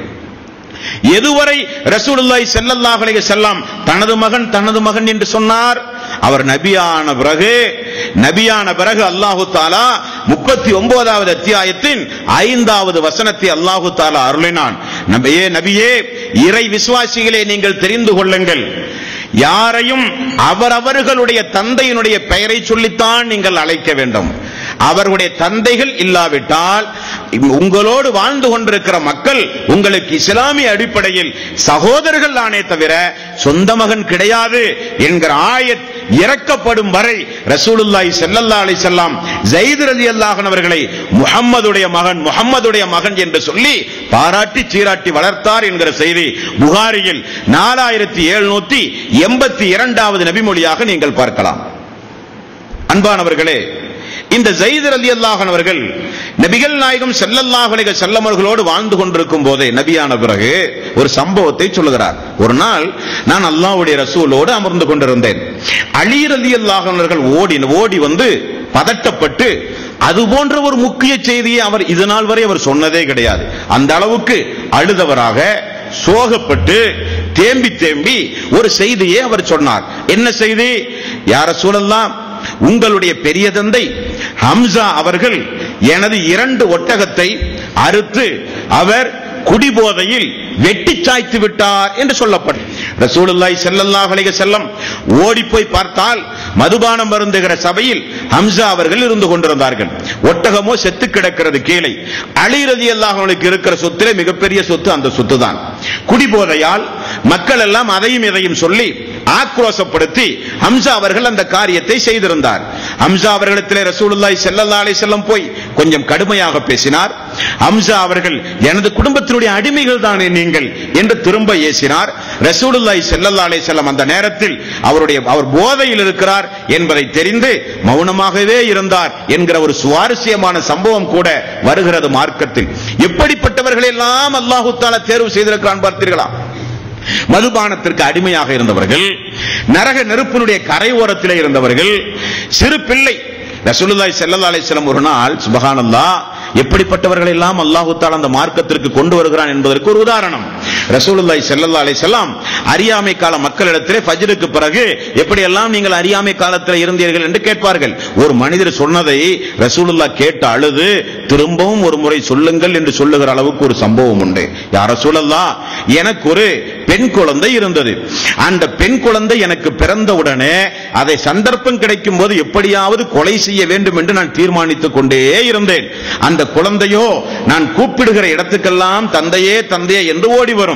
எதுவரை ரசூலுல்லாஹி ஸல்லல்லாஹு அலைஹி வஸல்லம் தனது மகன் தனது மகன் என்று சொன்னார் அவர் நபியான பிறகு நபியான பிறகு அல்லாஹு தாலா முப்பத்தி ஒன்பதாவது அத்தியாயத்தின் ஐந்தாவது வசனத்தை அல்லாஹு தாலா அருளினான் நபியே நபியே இறை விசுவாசிகளே நீங்கள் தெரிந்து கொள்ளுங்கள் யாரையும் அவரவர்களுடைய தந்தையினுடைய பெயரை சொல்லித்தான் நீங்கள் அழைக்க வேண்டும் அவர்களுடைய தந்தைகள் இல்லாவிட்டால் உங்களோடு வாழ்ந்து கொண்டிருக்கிற மக்கள் உங்களுக்கு இஸ்லாமிய அடிப்படையில் சகோதரர்கள் தானே தவிர சொந்த மகன் கிடையாது என்கிற ஆயத் இறக்கப்படும் வரை ரசூலுல்லாஹி ஸல்லல்லாஹு அலைஹி வஸல்லம் ஜைத் ரலியல்லாஹு அன்ஹு அவர்களை முஹம்மதுடைய மகன் முஹம்மதுடைய மகன் என்று சொல்லி பாராட்டி சீராட்டி வளர்த்தார் என்கிற செய்தி புகாரியில் நாலாயிரத்தி எழுநூத்தி எண்பத்தி இரண்டாவது நபிமொழியாக நீங்கள் பார்க்கலாம் அன்பானவர்களே இந்த ஜெயித் அலி அல்லாஹன் அவர்கள் நபிகள் நாயகம் ஸல்லல்லாஹு அலைஹி வஸல்லம் அவர்களோடு வாழ்ந்து கொண்டிருக்கும் போதே நபியான பிறகு ஒரு சம்பவத்தை சொல்லுகிறார் ஒரு நாள் நான் அல்லாஹ்வுடைய ரசூலோடு அமர்ந்து கொண்டிருந்தேன் அலி ரலி அவர்கள் ஓடி ஓடி வந்து பதட்டப்பட்டு அது போன்ற ஒரு முக்கிய செய்தியை அவர் இது நாள் வரை அவர் சொன்னதே கிடையாது அந்த அளவுக்கு அழுதவராக சோகப்பட்டு தேம்பி தேம்பி ஒரு செய்தியை அவர் சொன்னார் என்ன செய்தி யார சூழல்லாம் உங்களுடைய பெரிய தந்தை ஹம்சா அவர்கள் எனது இரண்டு ஒட்டகத்தை அறுத்து அவர் குடிபோதையில் வெட்டி சாய்த்து விட்டார் என்று சொல்லப்படும் ரசூலுல்லாஹி ஸல்லல்லாஹு அலைஹி வஸல்லம் ஓடி போய் பார்த்தால் மதுபானம் அருந்துகிற சபையில் ஹம்சா அவர்கள் இருந்து கொண்டிருந்தார்கள் ஒட்டகமோ செத்து கிடக்கிறது கீழே அலி ரலியல்லாஹு அவனுக்கு இருக்கிற சொத்திலே மிகப்பெரிய சொத்து அந்த சொத்து தான் குடிபோதையால் மக்கள் எல்லாம் அதையும் இதையும் சொல்லி ஆக்ரோசப்படுத்தி ஹம்சா அவர்கள் அந்த காரியத்தை செய்திருந்தார் ஹம்சா அவர்களிடத்திலே ரசூலுல்லாஹி ஸல்லல்லாஹு அலைஹி வஸல்லம் போய் கொஞ்சம் கடுமையாக பேசினார் ஹம்சா அவர்கள் எனது குடும்பத்தினுடைய அடிமைகள் தானே நீங்கள் என்று திரும்ப ஏசினார் ரசூலுல்லாஹி ஸல்லல்லாஹு அலைஹி வஸல்லம் அந்த நேரத்தில் அவருடைய அவர் போதையில் இருக்கிறார் என்பதை தெரிந்து மௌனமாகவே இருந்தார் என்கிற ஒரு சுவாரஸ்யமான சம்பவம் கூட வருகிறது மார்க்கத்தில் எப்படிப்பட்டவர்கள் எல்லாம் அல்லாஹு தாலா தேர்வு செய்திருக்கிறான் பார்த்தீர்களா மதுபானத்திற்கு அடிமையாக இருந்தவர்கள் நரக நெருப்பினுடைய கரையோரத்திலே இருந்தவர்கள் சிறு பிள்ளை ரசூலுல்லாஹி ஸல்லல்லாஹு அலைஹி வஸல்லம் ஒரு நாள் சுபஹானல்லாஹ் எப்படிப்பட்டவர்கள் எல்லாம் அல்லாஹு தஆலா அந்த மார்க்கத்திற்கு கொண்டு வருகிறான் என்பதற்கு ஒரு உதாரணம் ரசூலுல்லாஹி ஸல்லல்லாஹு அலைஹி வஸல்லம் அறியாமை கால மக்களிடத்திலே ஃபஜ்ருக்கு பிறகு எப்படி எல்லாம் நீங்கள் அறியாமை காலத்தில் இருந்தீர்கள் என்று கேட்பார்கள் ஒரு மனிதர் சொன்னதை ரசூலுல்லாஹ் கேட்டு அழுது திரும்பவும் ஒரு முறை சொல்லுங்கள் என்று சொல்லுகிற அளவுக்கு ஒரு சம்பவம் உண்டு யார சொல்லலாம் எனக்கு ஒரு பெண் குழந்தை இருந்தது அந்த பெண் குழந்தை எனக்கு பிறந்தவுடனே அதை சந்தர்ப்பம் கிடைக்கும் போது எப்படியாவது கொலை செய்ய வேண்டும் என்று நான் தீர்மானித்துக் கொண்டே இருந்தேன் அந்த குழந்தையோ நான் கூப்பிடுகிற இடத்துக்கெல்லாம் தந்தையே தந்தையே என்று ஓடி வரும்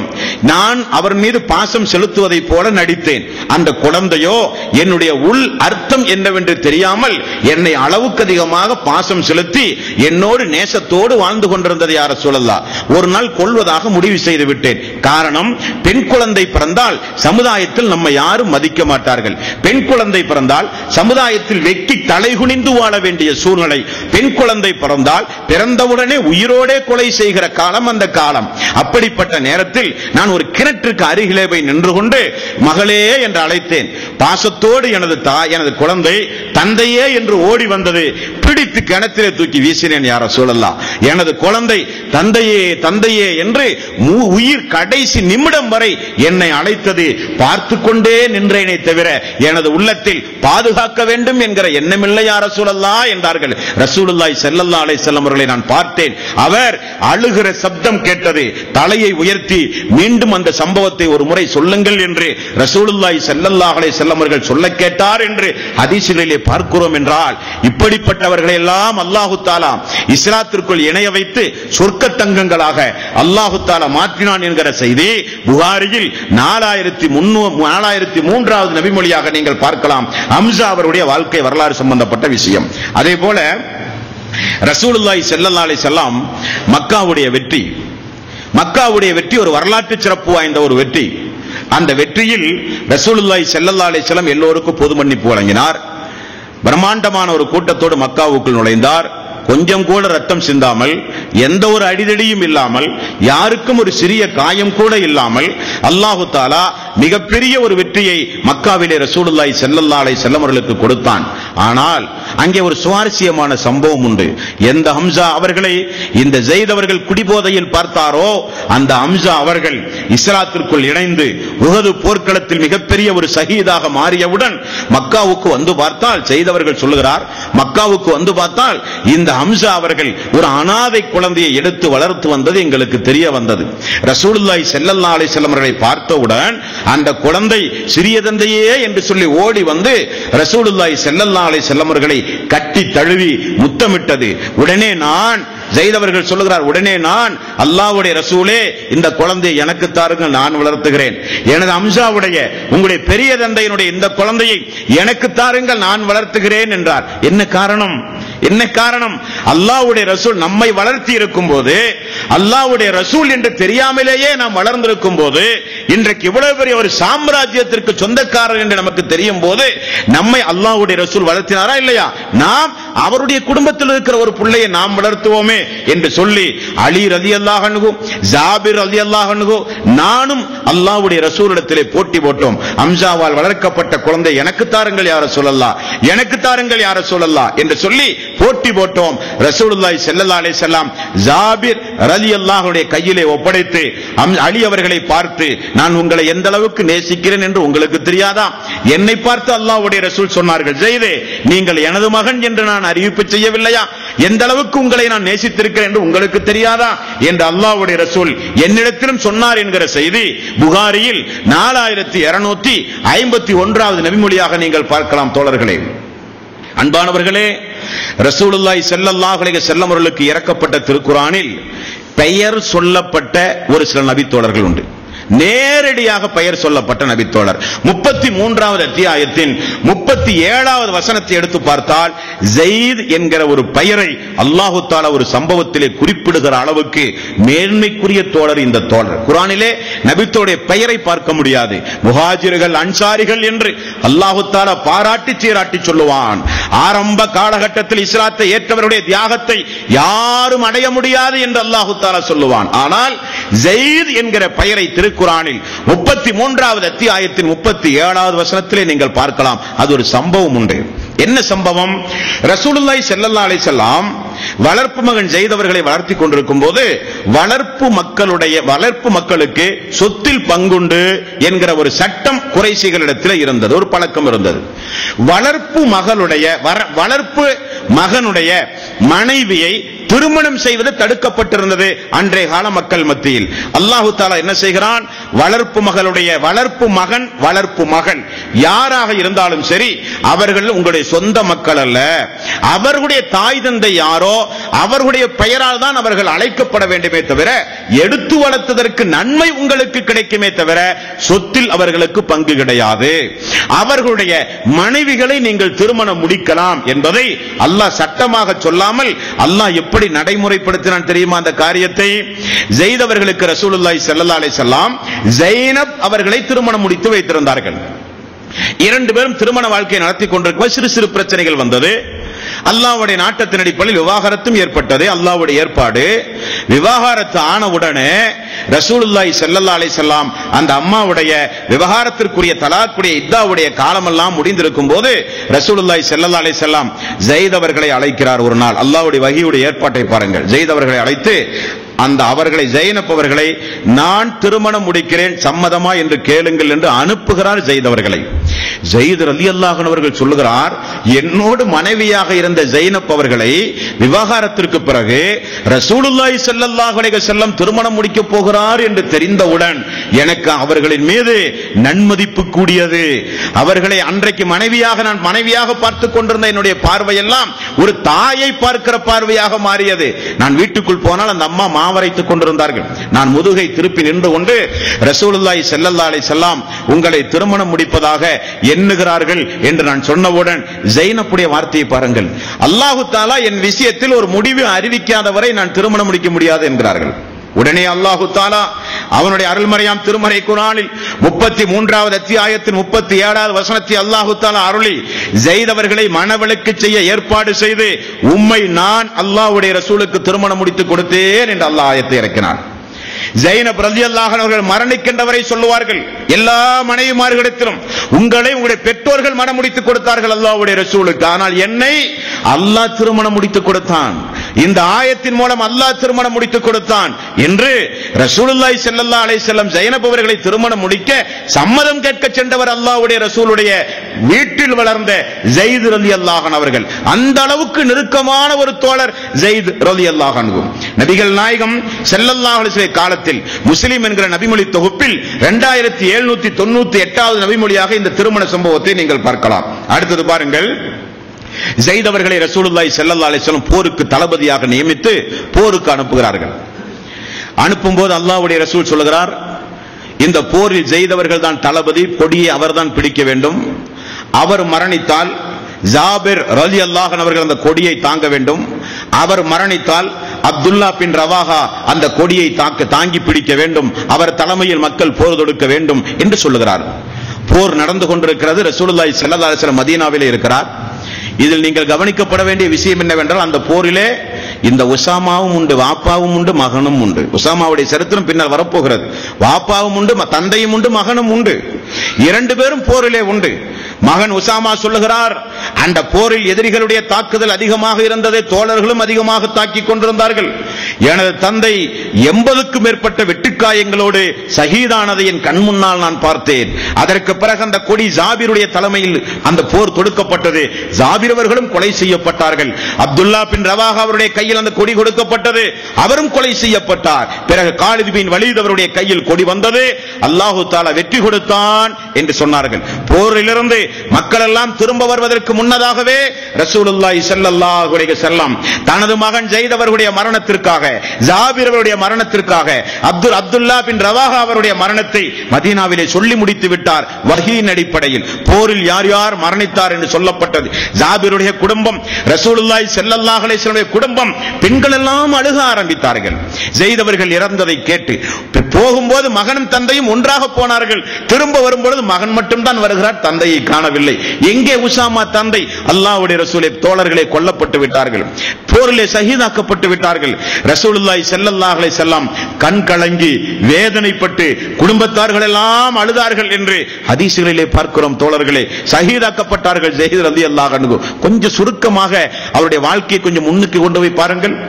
நான் அவர் மீது பாசம் செலுத்துவதைப் போல நடித்தேன் அந்த குழந்தையோ என்னுடைய உள் அர்த்தம் என்னவென்று தெரியாமல் என்னை அளவுக்கு அதிகமாக பாசம் செலுத்தி என்னோடு நேசத்தோடு வாழ்ந்து கொண்டிருந்தது யார சொல்லலாம் ஒரு நாள் கொள்வதாக முடிவு செய்து விட்டேன் காரணம் பெண் குழந்தை பிறந்தால் சமுதாயத்தில் நம்ம யாரும் மதிக்க மாட்டார்கள் பெண் குழந்தை பிறந்தால் சமுதாயத்தில் வெக்கி தலைகுனிந்து வாழ வேண்டிய சூழ்நிலை பெண் குழந்தை பிறந்தால் பிறந்தவுடனே உயிரோடே கொலை செய்கிற காலம் அந்த காலம் அப்படிப்பட்ட நேரத்தில் நான் ஒரு கிணற்றுக்கு அருகிலே போய் நின்று கொண்டு மகளே என்று அழைத்தேன் பாசத்தோடு எனது தாய் எனது குழந்தை தந்தையே என்று ஓடி வந்தது பிடித்து கிணத்திலே தூக்கி வீசினேன் யார சொல்லலாம் எனது குழந்தை தந்தையே தந்தையே என்று மு- உயிர் கடைசி நிமிடம் வரை என்னை அழைத்தது பார்த்து கொண்டே நின்றேனே தவிர எனது உள்ளத்தில் பாதுகாக்க வேண்டும் என்கிற எண்ணமில்லை யார சொல்லலா என்றார்கள் ரசூலுல்லாஹி ஸல்லல்லாஹு அலைஹி வஸல்லம் அவர்களை நான் பார்த்தேன் அவர் அழுகிற சப்தம் கேட்டது தலையை உயர்த்தி மீண்டும் அந்த சம்பவத்தை ஒரு முறை சொல்லுங்கள் என்று ரசூலுல்லாஹி ஸல்லல்லாஹு அலைஹி வஸல்லம் அவர்கள் சொல்ல கேட்டார் என்று ஹதீஸுகளிலே பார்க்கிறோம் என்றால் இப்படிப்பட்டவர்களை எல்லாம் அல்லாஹு தாலா இஸ்லாத்திற்குள் இணைய வைத்து சொர்க்க தங்கங்களாக அல்லாஹு தாலா மாற்றினான் என்கிற செய்தி புகாரியில் நாலாயிரத்தி நாலாயிரத்தி மூன்றாவது நபிமொழியாக நீங்கள் பார்க்கலாம் ஹம்சா அவருடைய வாழ்க்கை வரலாறு சம்பந்தப்பட்ட விஷயம் அதே போல ரசூலுல்லாஹி ஸல்லல்லாஹு அலைஹி வஸல்லம் மக்காவுடைய வெற்றி மக்காவுடைய வெற்றி ஒரு வரலாற்று சிறப்பு வாய்ந்த ஒரு வெற்றி அந்த வெற்றியில் ரசூலுல்லாஹி ஸல்லல்லாஹு அலைஹி வஸல்லம் எல்லோருக்கும் பொது மன்னிப்பு வழங்கினார் பிரம்மாண்டமான ஒரு கூட்டத்தோடு மக்காவுக்குள் நுழைந்தார் கொஞ்சம் கூட ரத்தம் சிந்தாமல் எந்த ஒரு அடிதடியும் இல்லாமல் யாருக்கும் ஒரு சிறிய காயம் கூட இல்லாமல் அல்லாஹு தாலா மிகப்பெரிய ஒரு வெற்றியை மக்காவிலே ரசூலுல்லாஹி ஸல்லல்லாஹு அலைஹி வஸல்லம் அவர்களுக்கு கொடுத்தான் ஆனால் அங்கே ஒரு சுவாரஸ்யமான சம்பவம் உண்டு எந்த ஹம்சா அவர்களை இந்த ஜெயித் அவர்கள் குடிபோதையில் பார்த்தாரோ அந்த ஹம்சா அவர்கள் இஸ்லாத்திற்குள் இணைந்து உகது போர்க்களத்தில் மிகப்பெரிய ஒரு ஷஹீதாக மாறியவுடன் மக்காவுக்கு வந்து பார்த்தால் செய்தவர்கள் சொல்லுகிறார் மக்காவுக்கு வந்து பார்த்தால் இந்த ஹம்சா அவர்கள் ஒரு அனாதை குழந்தையை எடுத்து வளர்த்து வந்தது எங்களுக்கு தெரிய வந்தது ரசூலுல்லாஹி ஸல்லல்லாஹு அலைஹி வஸல்லம் அவர்களை பார்த்தவுடன் அந்த குழந்தை சிறிய தந்தையே என்று சொல்லி ஓடி வந்து ரசூலுல்லாஹி ஸல்லல்லாஹு அலைஹி வஸல்லம் அவர்களை கட்டி தழுவி முத்தமிட்டது உடனே நான் ஜெயித் அவர்கள் சொல்லுகிறார் உடனே நான் அல்லாஹ்வுடைய ரசூலே இந்த குழந்தையை எனக்கு தாருங்கள் நான் வளர்த்துகிறேன் எனது அம்சாவுடைய உங்களுடைய பெரிய தந்தையினுடைய இந்த குழந்தையை எனக்கு தாருங்கள் நான் வளர்த்துகிறேன் என்றார் என்ன காரணம் என்ன காரணம் அல்லாஹ்வுடைய ரசூல் நம்மை வளர்த்தி இருக்கும் போது அல்லாஹ்வுடைய ரசூல் என்று தெரியாமலேயே நாம் வளர்ந்திருக்கும் போது இன்றைக்கு இவ்வளவு பெரிய ஒரு சாம்ராஜ்யத்திற்கு சொந்தக்காரர் என்று நமக்கு தெரியும் போது நம்மை அல்லாஹ்வுடைய ரசூல் வளர்த்தினாரா இல்லையா நாம் அவருடைய குடும்பத்தில் இருக்கிற ஒரு பிள்ளையை நாம் வளர்த்துவோமே என்று சொல்லி அலி ரதி அல்லாஹனுகு ஜாபிர் ரதி அல்லாஹனுகு நானும் அல்லாஹ்வுடைய ரசூலிடத்திலே போட்டி போட்டோம் அம்சாவால் வளர்க்கப்பட்ட குழந்தை எனக்கு தாருங்கள் யார சொல்லலாம் எனக்கு தாருங்கள் யார சொல்லலாம் என்று சொல்லி போட்டி போட்டோம் ரசூலுல்லாஹி ஸல்லல்லாஹு அலைஹி வஸல்லம் ஜாபிர் ரலியல்லாஹுடைய கையிலே ஒப்படைத்து அம்- அலி அவர்களை பார்த்து நான் உங்களை எந்த அளவுக்கு நேசிக்கிறேன் என்று உங்களுக்கு தெரியாதா என்னை பார்த்து அல்லாஹ்வுடைய ரசூல் சொன்னார்கள் ஜெயிதே நீங்கள் எனது மகன் என்று நான் அறிவிப்பு செய்யவில்லையா எந்த அளவுக்கு உங்களை நான் நேசித்திருக்கிறேன் என்று உங்களுக்கு தெரியாதா என்று அல்லாஹ்வுடைய ரசூல் என்னிடத்திலும் சொன்னார் என்கிற செய்தி புகாரியில் நாலாயிரத்தி இருநூத்தி ஐம்பத்தி ஒன்றாவது நபிமொழியாக நீங்கள் பார்க்கலாம் தோழர்களே அன்பானவர்களே ரசூலுல்லாஹி ஸல்லல்லாஹு அலைஹி வஸல்லம் அவர்களுக்கு இறக்கப்பட்ட திருக்குரானில் பெயர் சொல்லப்பட்ட ஒரு சில நபித்தோழர்கள் உண்டு நேரடியாக பெயர் சொல்லப்பட்ட நபித்தோழர் முப்பத்தி மூன்றாவது அத்தியாயத்தின் முப்பத்தி ஏழாவது வசனத்தை எடுத்து பார்த்தால் ஜெயித் என்கிற ஒரு பெயரை அல்லாஹு தாலா ஒரு சம்பவத்திலே குறிப்பிடுகிற அளவுக்கு மேன்மைக்குரிய தோழர் இந்த தோழர் குரானிலே நபித்தோடைய பெயரை பார்க்க முடியாது முஹாஜிர்கள் அன்சாரிகள் என்று அல்லாஹு தாலா பாராட்டி சீராட்டி சொல்லுவான் ஆரம்ப காலகட்டத்தில் இஸ்லாத்தை ஏற்றவருடைய தியாகத்தை யாரும் அடைய முடியாது என்று அல்லாஹு தாலா சொல்லுவான் ஆனால் ஜெயித் என்கிற பெயரை திருக்குறானில் முப்பத்தி மூன்றாவது அத்தியாயத்தின் முப்பத்தி ஏழாவது வசனத்திலே நீங்கள் பார்க்கலாம் அது ஒரு சம்பவம் உண்டு என்ன சம்பவம் ரசூலுல்லாஹி ஸல்லல்லாஹு அலைஹி வஸல்லம் வளர்ப்பு மகன் ஜெயிதவர்களை வளர்த்தி கொண்டிருக்கும் போது வளர்ப்பு மக்களுடைய வளர்ப்பு மக்களுக்கு சொத்தில் பங்குண்டு என்கிற ஒரு சட்டம் குறைசிகளிடத்தில் இருந்தது ஒரு பழக்கம் இருந்தது வளர்ப்பு மகளுடைய வர- வளர்ப்பு மகனுடைய மனைவியை திருமணம் செய்வது தடுக்கப்பட்டிருந்தது அன்றைய கால மக்கள் மத்தியில் அல்லாஹு தாலா என்ன செய்கிறான் வளர்ப்பு மகளுடைய வளர்ப்பு மகன் வளர்ப்பு மகன் யாராக இருந்தாலும் சரி அவர்கள் உங்களுடைய சொந்த மக்கள் அல்ல அவர்களுடைய தாய் தந்தை யாரோ அவர்களுடைய பெயரால் தான் அவர்கள் அழைக்கப்பட வேண்டுமே தவிர எடுத்து வளர்த்ததற்கு நன்மை உங்களுக்கு கிடைக்குமே தவிர சொத்தில் அவர்களுக்கு பங்கு கிடையாது அவர்களுடைய மனைவிகளை நீங்கள் திருமணம் முடிக்கலாம் என்பதை அல்லாஹ் சட்டமாக சொல்லாமல் அல்லாஹ் எப்படி நடைமுறைப்படுத்தினான் தெரியுமா அந்த காரியத்தை ஜெயித் அவர்களுக்கு ரசூலுல்லாஹி ஸல்லல்லாஹு அலைஹி வஸல்லம் ஜைனப் அவர்களை திருமணம் முடித்து வைத்திருந்தார்கள் இரண்டு பேரும் திருமண வாழ்க்கையை நடத்தி கொண்டிருக்கும் சிறு சிறு பிரச்சனைகள் வந்தது அல்லாஹ்வுடைய நாட்டத்தின் அடிப்படையில் விவாகரத்தும் ஏற்பட்டது அல்லாஹ்வுடைய ஏற்பாடு விவாகரத்து ஆன உடனே ரசூலுல்லாஹி ஸல்லல்லாஹு அலைஹி வஸல்லம் அந்த அம்மாவுடைய விவாகரத்திற்குரிய தலாக்குடைய இத்தாவுடைய காலமெல்லாம் முடிந்திருக்கும் போது ரசூலுல்லாஹி ஸல்லல்லாஹு அலைஹி வஸல்லம் ஜெயித் அவர்களை அழைக்கிறார் ஒரு நாள் அல்லாஹ்வுடைய வகியுடைய ஏற்பாட்டை பாருங்கள் ஜெயித் அவர்களை அழைத்து அந்த அவர்களை ஜெயினப் அவர்களை நான் திருமணம் முடிக்கிறேன் சம்மதமா என்று கேளுங்கள் என்று அனுப்புகிறார் ஜெயித் அவர்களை ஜெயித் ரலி அவர்கள் சொல்லுகிறார் என்னோடு மனைவியாக இருந்த ஜெயினப் அவர்களை விவாகரத்திற்கு பிறகு ரசூலுல்லாஹி ஸல்லல்லாஹு அலைஹி வஸல்லம் திருமணம் முடிக்க போகிறார் என்று தெரிந்தவுடன் எனக்கு அவர்களின் மீது நன்மதிப்பு கூடியது அவர்களை அன்றைக்கு மனைவியாக நான் மனைவியாக பார்த்து கொண்டிருந்த என்னுடைய பார்வையெல்லாம் ஒரு தாயை பார்க்கிற பார்வையாக மாறியது நான் வீட்டுக்குள் போனால் அந்த அம்மா மாவரைத்துக் கொண்டிருந்தார்கள் நான் முதுகை திருப்பி நின்று கொண்டு ரசூலுல்லாஹி ஸல்லல்லாஹு அலைஹி வஸல்லம் உங்களை திருமணம் முடிப்பதாக எண்ணுகிறார்கள் என்று நான் சொன்னவுடன் ஜெயினப்புடைய வார்த்தையை பாருங்கள் அல்லாஹு தாலா என் விஷயத்தில் ஒரு முடிவு அறிவிக்காதவரை நான் திருமணம் முடிக்க முடியாது என்கிறார்கள் உடனே அல்லாஹு தாலா அவனுடைய அருள்மறையாம் திருமறை குரானில் முப்பத்தி மூன்றாவது அத்தியாயத்தின் முப்பத்தி ஏழாவது வசனத்தை அல்லாஹு தாலா அருளி ஜெய்தவர்களை மனவிலக்கு செய்ய ஏற்பாடு செய்து உம்மை நான் அல்லாஹ்வுடைய ரசூலுக்கு திருமணம் முடித்து கொடுத்தேன் என்று அல்லாஹ் ஆயத்தை இறக்கினார் ஜெயினப் ரலியல்லாஹு அன்ஹு அவர்கள் மரணிக்கின்றவரை சொல்லுவார்கள் எல்லா மனைவிமார்களிடத்திலும் உங்களை உங்களுடைய பெற்றோர்கள் மனம் முடித்து கொடுத்தார்கள் அல்லாஹ்வுடைய ரசூலுக்கு ஆனால் என்னை அல்லாஹ் திருமணம் முடித்து கொடுத்தான் இந்த ஆயத்தின் மூலம் அல்லாஹ் திருமணம் முடித்து கொடுத்தான் என்று ரசூலுல்லாஹி ஸல்லல்லாஹு அலைஹி வஸல்லம் ஜெயினப் அவர்களை திருமணம் முடிக்க சம்மதம் கேட்க சென்றவர் அல்லாஹ்வுடைய ரசூலுடைய வீட்டில் வளர்ந்த ஜெயித் ரலியல்லாஹு அன்ஹு அவர்கள் அந்த அளவுக்கு நெருக்கமான ஒரு தோழர் ஜெயித் ரலியல்லாஹு அன்ஹு நபிகள் நாயகம் ஸல்லல்லாஹு அலைஹி வஸல்லம் காலத்தில் முஸ்லிம் என்கிற நபிமொழி தொகுப்பில் 2798 தொண்ணூத்தி எட்டாவது நபிமொழியாக இந்த திருமண சம்பவத்தை நீங்கள் பார்க்கலாம் அடுத்தது பாருங்கள் ஜெயித் அவர்களை ரசூலுல்லாஹி ஸல்லல்லாஹு அலைஹி வஸல்லம் போருக்கு தளபதியாக நியமித்து போருக்கு அனுப்புகிறார்கள் அனுப்பும்போது அல்லாஹ்வுடைய ரசூல் சொல்லுகிறார் இந்த போரில் ஜெயிதவர்கள் தான் தளபதி கொடியை அவர்தான் பிடிக்க வேண்டும் அவர் மரணித்தால் ஜாபிர் ரலி அல்லாஹன் அவர்கள் அந்த கொடியை தாங்க வேண்டும் அவர் மரணித்தால் அப்துல்லா பின் ரவாஹா அந்த கொடியை தாக்க தாங்கி பிடிக்க வேண்டும் அவர் தலைமையில் மக்கள் போர் தொடுக்க வேண்டும் என்று சொல்லுகிறார் போர் நடந்து கொண்டிருக்கிறது ரசூலுல்லாஹி ஸல்லல்லாஹு அலைஹி வஸல்லம் மதீனாவிலே இருக்கிறார் இதில் நீங்கள் கவனிக்கப்பட வேண்டிய விஷயம் என்னவென்றால் அந்த போரிலே இந்த உசாமாவும் உண்டு வாப்பாவும் உண்டு மகனும் உண்டு உசாமாவுடைய சரித்திரம் பின்னால் வரப்போகிறது வாப்பாவும் உண்டு ம- தந்தையும் உண்டு மகனும் உண்டு இரண்டு பேரும் போரிலே உண்டு மகன் உசாமா சொல்லுகிறார் அந்த போரில் எதிரிகளுடைய தாக்குதல் அதிகமாக இருந்ததை தோழர்களும் அதிகமாக தாக்கிக் கொண்டிருந்தார்கள் எனது தந்தை எண்பதுக்கும் மேற்பட்ட வெட்டுக்காயங்களோடு ஷஹீதானதை என் கண் முன்னால் நான் பார்த்தேன் அதற்கு பிறகு அந்த கொடி ஜாபிருடைய தலைமையில் அந்த போர் தொடுக்கப்பட்டது ஜாபிர் அவர்களும் கொலை செய்யப்பட்டார்கள் அப்துல்லா பின் ரவாஹா அவருடைய கையில் அந்த கொடி கொடுக்கப்பட்டது அவரும் கொலை செய்யப்பட்டார் பிறகு காலித் பின் வலீத் அவருடைய கையில் கொடி வந்தது அல்லாஹு தாலா வெற்றி கொடுத்தான் என்று சொன்னார்கள் போரிலிருந்து மக்கள் எல்லாம் திரும்ப வருவதற்கு முன்னதாகவே ரசூலுல்லாஹி ஸல்லல்லாஹு அலைஹி வஸல்லம் தனது மகன் ஜெயித் அவர்களுடைய மரணத்திற்காக ஜாபிர் அவருடைய மரணத்திற்காக அப்துல் அப்துல்லா பின் ரவாஹா அவருடைய மரணத்தை மதீனாவிலே சொல்லி முடித்து விட்டார் வஹீன் அடிப்படையில் போரில் யார் யார் மரணித்தார் என்று சொல்லப்பட்டது ஜாபிருடைய குடும்பம் ரசூலுல்லாஹி ஸல்லல்லாஹு அலைஹி வஸல்லம் குடும்பம் பெண்கள் எல்லாம் அழுக ஆரம்பித்தார்கள் ஜெயித் அவர்கள் இறந்ததை கேட்டு போகும்போது மகனும் தந்தையும் ஒன்றாக போனார்கள் திரும்ப வரும்பொழுது மகன் மட்டும்தான் வருகிறார் தந்தையை காணவில்லை எங்கே உசாமா தந்தை அல்லாஹ்வுடைய ரசூலை தோழர்களே கொல்லப்பட்டு விட்டார்கள் போரிலே ஷஹீதாக்கப்பட்டு விட்டார்கள் ரசூலுல்லாஹி ஸல்லல்லாஹு அலைஹி வஸல்லம் கண் கலங்கி வேதனைப்பட்டு குடும்பத்தார்கள் எல்லாம் அழுதார்கள் என்று ஹதீசுகளிலே பார்க்கிறோம் தோழர்களே ஷஹீதாக்கப்பட்டார்கள் ஜெயித் ரலியல்லாஹு அன்ஹு கொஞ்சம் சுருக்கமாக அவருடைய வாழ்க்கையை கொஞ்சம் முன்னுக்கு கொண்டு போய் பாருங்கள்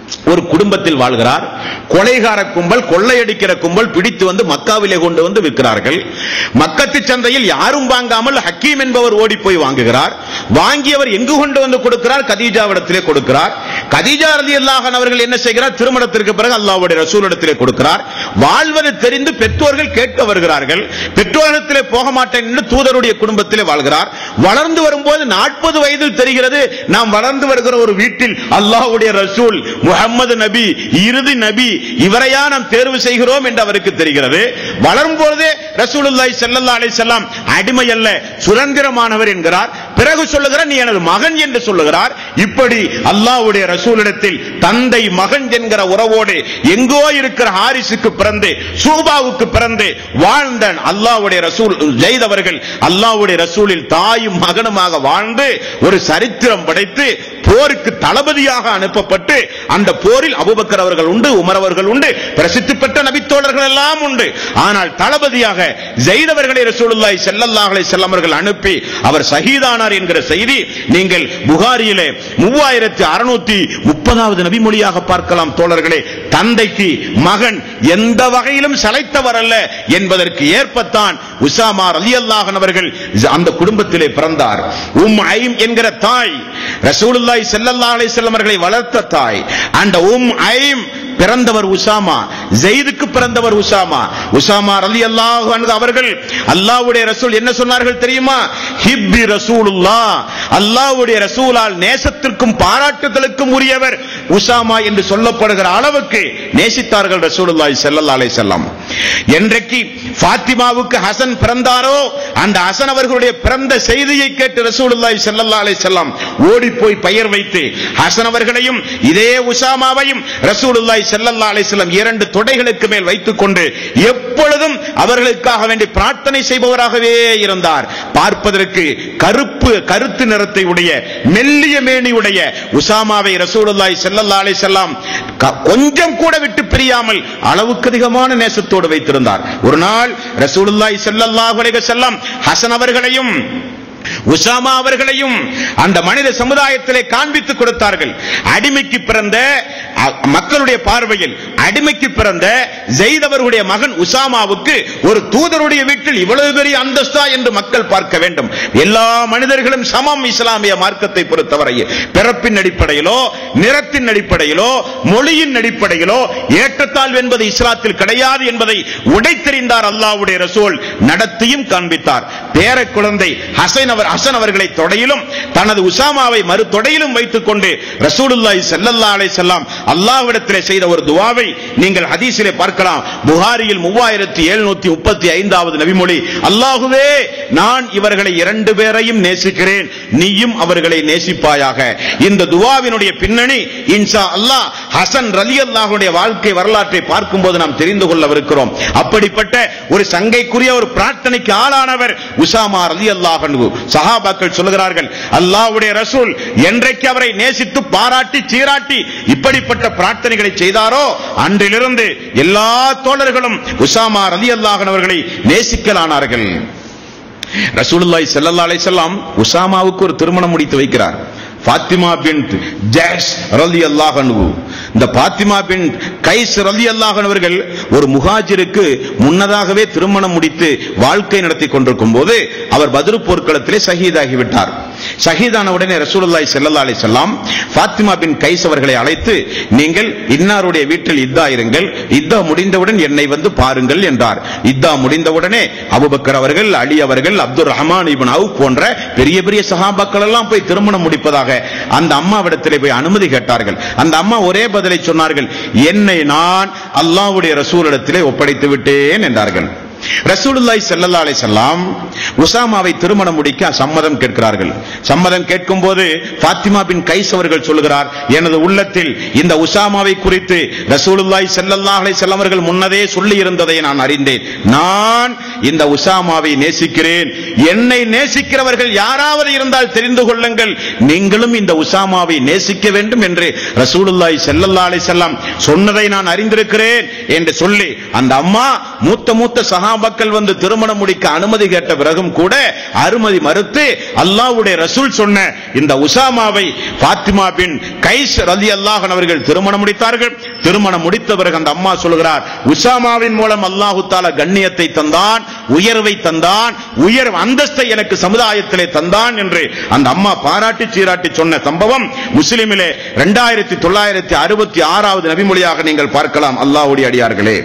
ஒரு குடும்பத்தில் வாழ்கிறார் கொலைகார கும்பல் கொள்ளையடிக்கிற கும்பல் பிடித்து வந்து மக்காவிலே கொண்டு வந்து விற்கிறார்கள் மக்கத்து சந்தையில் யாரும் வாங்காமல் ஹக்கீம் என்பவர் ஓடி போய் வாங்குகிறார் வாங்கியவர் எங்கு கொண்டு வந்து கொடுக்கிறார் கதீஜாவிடத்திலே கொடுக்கிறார் கதீஜா ரலியல்லாஹு அன்ஹா அவர்கள் என்ன செய்கிறார் திருமணத்திற்கு பிறகு அல்லாஹ்வுடைய ரசூலிடத்திலே கொடுக்கிறார் வாழ்வது தெரிந்து பெற்றோர்கள் கேட்க வருகிறார்கள் பெற்றோரிடத்திலே போக மாட்டேன் என்று தூதருடைய குடும்பத்திலே வாழ்கிறார் வளர்ந்து வரும்போது நாற்பது வயதில் தெரிகிறது நாம் வளர்ந்து வருகிற ஒரு வீட்டில் அல்லாஹ்வுடைய ரசூல் முகம்மது நபி இறுதி நபி இவரையா நாம் தேர்வு செய்கிறோம் என்று அவருக்கு தெரிகிறது வளரும் பொழுதே ரசூலுல்லாஹி ஸல்லல்லாஹு அலைஹி வஸல்லம் அடிமை அல்ல சுதந்திரமானவர் என்கிறார் பிறகு சொல்லுகிறார் நீ எனது மகன் என்று சொல்லுகிறார் இப்படி அல்லாஹ்வுடைய ரசூலிடத்தில் தந்தை மகன் என்கிற உறவோடு எங்கோ இருக்கிற ஹாரிஸுக்கு பிறந்து சூபாவுக்கு பிறந்து வாழ்ந்த அல்லாஹ்வுடைய ரசூல் ஜெயித் அவர்கள் அல்லாஹ்வுடைய ரசூலில் தாயும் மகனுமாக வாழ்ந்து ஒரு சரித்திரம் படைத்து போருக்கு தளபதியாக அனுப்பப்பட்டு அந்த போரில் அபுபக்கர் அவர்கள் உண்டு உமர் அவர்கள் உண்டு பிரசித்தி பெற்ற நபித்தோழர்கள் எல்லாம் உண்டு ஆனால் தளபதியாக ஜெயித் அவர்களை ரசூலுல்லாஹி ஸல்லல்லாஹு அலைஹி வஸல்லம் அவர்கள் அனுப்பி அவர் ஷஹீதானார் என்கிற செய்தி நீங்கள் புகாரியிலே மூவாயிரத்தி அறுநூத்தி முப்பதாவது நபிமொழியாக பார்க்கலாம் தோழர்களே தந்தைக்கு மகன் எந்த வகையிலும் சளைத்தவர் அல்ல என்பதற்கு ஏற்பத்தான் உசாமா ரலியல்லாஹு அவர்கள் அந்த குடும்பத்திலே பிறந்தார் உம் ஐம் என்கிற தாய் ரசூலுல்லாஹி ஸல்லல்லாஹு அலைஹி வஸல்லம் அவர்களை வளர்த்த தாய் அந்த உம் ஐம் பிறந்தவர் உசாமா ஜெயிதுக்கு பிறந்தவர் உசாமா உசாமா ரலியல்லாஹு அன்ஹு அவர்கள் அல்லாஹ்வுடைய ரசூல் என்ன சொன்னார்கள் தெரியுமா ஹிப்பி ரசூலுல்லா அல்லாஹ்வுடைய ரசூலால் நேசத்திற்கும் பாராட்டுதலுக்கும் உரியவர் உசாமா என்று சொல்லப்படுகிற அளவுக்கு நேசித்தார்கள் ரசூலுல்லாஹி ஸல்லல்லாஹு அலைஹி வஸல்லம் என்றைக்கு ஃபாத்திமாவுக்கு ஹசன் பிறந்தாரோ அந்த ஹசன் அவர்களுடைய பிறந்த செய்தியை கேட்டு ரசூலுல்லாஹி ஸல்லல்லாஹு அலைஹி வஸல்லம் ஓடி போய் பெயர் வைத்து ஹசன் அவர்களையும் இதே உசாமாவையும் ரசூலுல்லாஹி ஸல்லல்லாஹு அலைஹி வஸல்லம் இரண்டு தொடைகளுக்கு மேல் வைத்துக் கொண்டு எப்பொழுதும் அவர்களுக்காக வேண்டி பிரார்த்தனை செய்பவராகவே இருந்தார் பார்ப்பதற்கு கருப்பு கருத்து நிறத்தை உடைய மெல்லிய மேனியுடைய உசாமாவை ரசூலுல்லாஹி ஸல்லல்லாஹு அலைஹி வஸல்லம் க- கொஞ்சம் கூட விட்டு பிரியாமல் அளவுக்கு அதிகமான நேசத்தோடு வைத்திருந்தார் ஒரு நாள் ரசூலுல்லாஹி ஸல்லல்லாஹு அலைஹி வஸல்லம் ஹசன் அவர்களையும் உசாமா அவர்களையும் அந்த மனித சமுதாயத்திலே காண்பித்துக் கொடுத்தார்கள் அடிமைக்கு பிறந்த அ, மக்களுடைய பார்வையில் அடிமைக்கு பிறந்த ஜெயித் அவர்களுடைய மகன் உசாமாவுக்கு ஒரு தூதருடைய வீட்டில் இவ்வளவு பெரிய அந்தஸ்தா என்று மக்கள் பார்க்க வேண்டும் எல்லா மனிதர்களும் சமம் இஸ்லாமிய மார்க்கத்தை பொறுத்தவரையில் பிறப்பின் அடிப்படையிலோ நிறத்தின் அடிப்படையிலோ மொழியின் அடிப்படையிலோ ஏற்றத்தாழ்வு என்பது இஸ்லாத்தில் கிடையாது என்பதை உடைத்தெறிந்தார் அல்லாஹ்வுடைய ரசூல் நடத்தியும் காண்பித்தார் பேர குழந்தை ஹசன் அவர் ஹசன் அவர்களை தொடையிலும் தனது உசாமாவை மறு தொடையிலும் வைத்துக் கொண்டு ரசூலுல்லாஹி ஸல்லல்லாஹு அலைஹி வஸல்லம் அல்லாஹ்விடத்திலே செய்த ஒரு துஆவை நீங்கள் ஹதீஸிலே பார்க்கலாம் புகாரியில் 3735 ஐந்தாவது நபிமொழி அல்லாஹுவே நான் இவர்களை இரண்டு பேரையும் நேசிக்கிறேன் நீயும் அவர்களை நேசிப்பாயாக இந்த துஆவினுடைய பின்னணி இன்ஷா அல்லாஹ் ஹசன் ரலியல்லாஹுடைய வாழ்க்கை வரலாற்றை பார்க்கும்போது நாம் தெரிந்து கொள்ளவிருக்கிறோம் அப்படிப்பட்ட ஒரு சங்கைக்குரிய ஒரு பிரார்த்தனைக்கு ஆளானவர் உசாமா ரலியல்லாஹு அன்ஹு சஹாபாக்கள் சொல்லுகிறார்கள் அல்லாஹ்வுடைய ரசூல் என்றைக்கு அவரை நேசித்து பாராட்டி சீராட்டி இப்படிப்பட்ட பிரார்த்தனைகளை செய்தாரோ அன்றிலிருந்து எல்லா தோழர்களும் உசாமா ரலியல்லாஹு அன்ஹு அவர்களை நேசிக்கலானார்கள் ரசூலுல்லாஹி ஸல்லல்லாஹு அலைஹி வஸல்லம் உசாமாவுக்கு ஒரு திருமணம் முடித்து வைக்கிறார் ஃபாத்திமா பின்த் ஜஹ்ஷ் ரலியல்லாஹு அன்ஹு இந்த ஃபாத்திமா பின்த் கைஸ் ரலியல்லாஹு அன்ஹு அவர்கள் ஒரு முஹாஜிருக்கு முன்னதாகவே திருமணம் முடித்து வாழ்க்கை நடத்தி கொண்டிருக்கும் போது அவர் பத்ரு போர்க்களத்திலே ஷஹீதாகி விட்டார் ஷஹீதான உடனே ரசூலுல்லாஹி ஸல்லல்லாஹு அலைஹி வஸல்லம் ஃபாத்திமா பின் கைஸ் அவர்களை அழைத்து நீங்கள் இன்னாருடைய வீட்டில் இத்தா இருங்கள் இத்தா முடிந்தவுடன் என்னை வந்து பாருங்கள் என்றார் இத்தா முடிந்தவுடனே அபூபக்கர் அவர்கள் அலி அவர்கள் அப்துல் ரஹ்மான் இப்னு அவுப் போன்ற பெரிய பெரிய சஹாபாக்கள் எல்லாம் போய் திருமணம் முடிப்பதாக அந்த அம்மாவிடத்திலே போய் அனுமதி கேட்டார்கள் அந்த அம்மா ஒரே பதிலை சொன்னார்கள் என்னை நான் அல்லாஹ்வுடைய ரசூலிடத்திலே ஒப்படைத்து விட்டேன் என்றார்கள் ரசூலுல்லாஹி ஸல்லல்லாஹு அலைஹி வஸல்லம் உசாமாவை திருமணம் முடிக்க சம்மதம் கேட்கிறார்கள் சம்மதம் கேட்கும் போது ஃபாத்திமா பின் கைஸ் அவர்கள் சொல்லுகிறார் எனது உள்ளத்தில் இந்த உசாமாவை குறித்து ரசூலுல்லாஹி ஸல்லல்லாஹு அலைஹி வஸல்லம் அவர்கள் முன்னதே சொல்லி இருந்ததை நான் அறிந்தேன் நான் இந்த உசாமாவை நேசிக்கிறேன் என்னை நேசிக்கிறவர்கள் யாராவது இருந்தால் தெரிந்து கொள்ளுங்கள் நீங்களும் இந்த உசாமாவை நேசிக்க வேண்டும் என்று ரசூலுல்லாஹி ஸல்லல்லாஹு அலைஹி வஸல்லம் சொன்னதை நான் அறிந்திருக்கிறேன் என்று சொல்லி அந்த அம்மா மூத்த மூத்த சஹாபாக்கள் வந்து திருமணம் முடிக்க அனுமதி கேட்ட பிறகும் கூட அனுமதி மறுத்து அல்லாஹ்வுடைய ரசூல் சொன்ன இந்த உசாமாவை பாத்திமா பின் கைஸ் ரலியல்லாஹு அவர்கள் திருமணம் முடித்தார்கள் திருமணம் முடித்த பிறகு அந்த அம்மா சொல்கிறார் உசாமாவின் மூலம் அல்லாஹு தாலா கண்ணியத்தை தந்தான் உயர்வை தந்தான் உயர் அந்தஸ்தை எனக்கு சமுதாயத்திலே தந்தான் என்று அந்த அம்மா பாராட்டி சீராட்டி சொன்ன சம்பவம் முஸ்லிமிலே இரண்டாயிரத்தி தொள்ளாயிரத்தி அறுபத்தி ஆறாவது நபிமொழியாக நீங்கள் பார்க்கலாம் அல்லாஹ்வுடைய அடியார்களே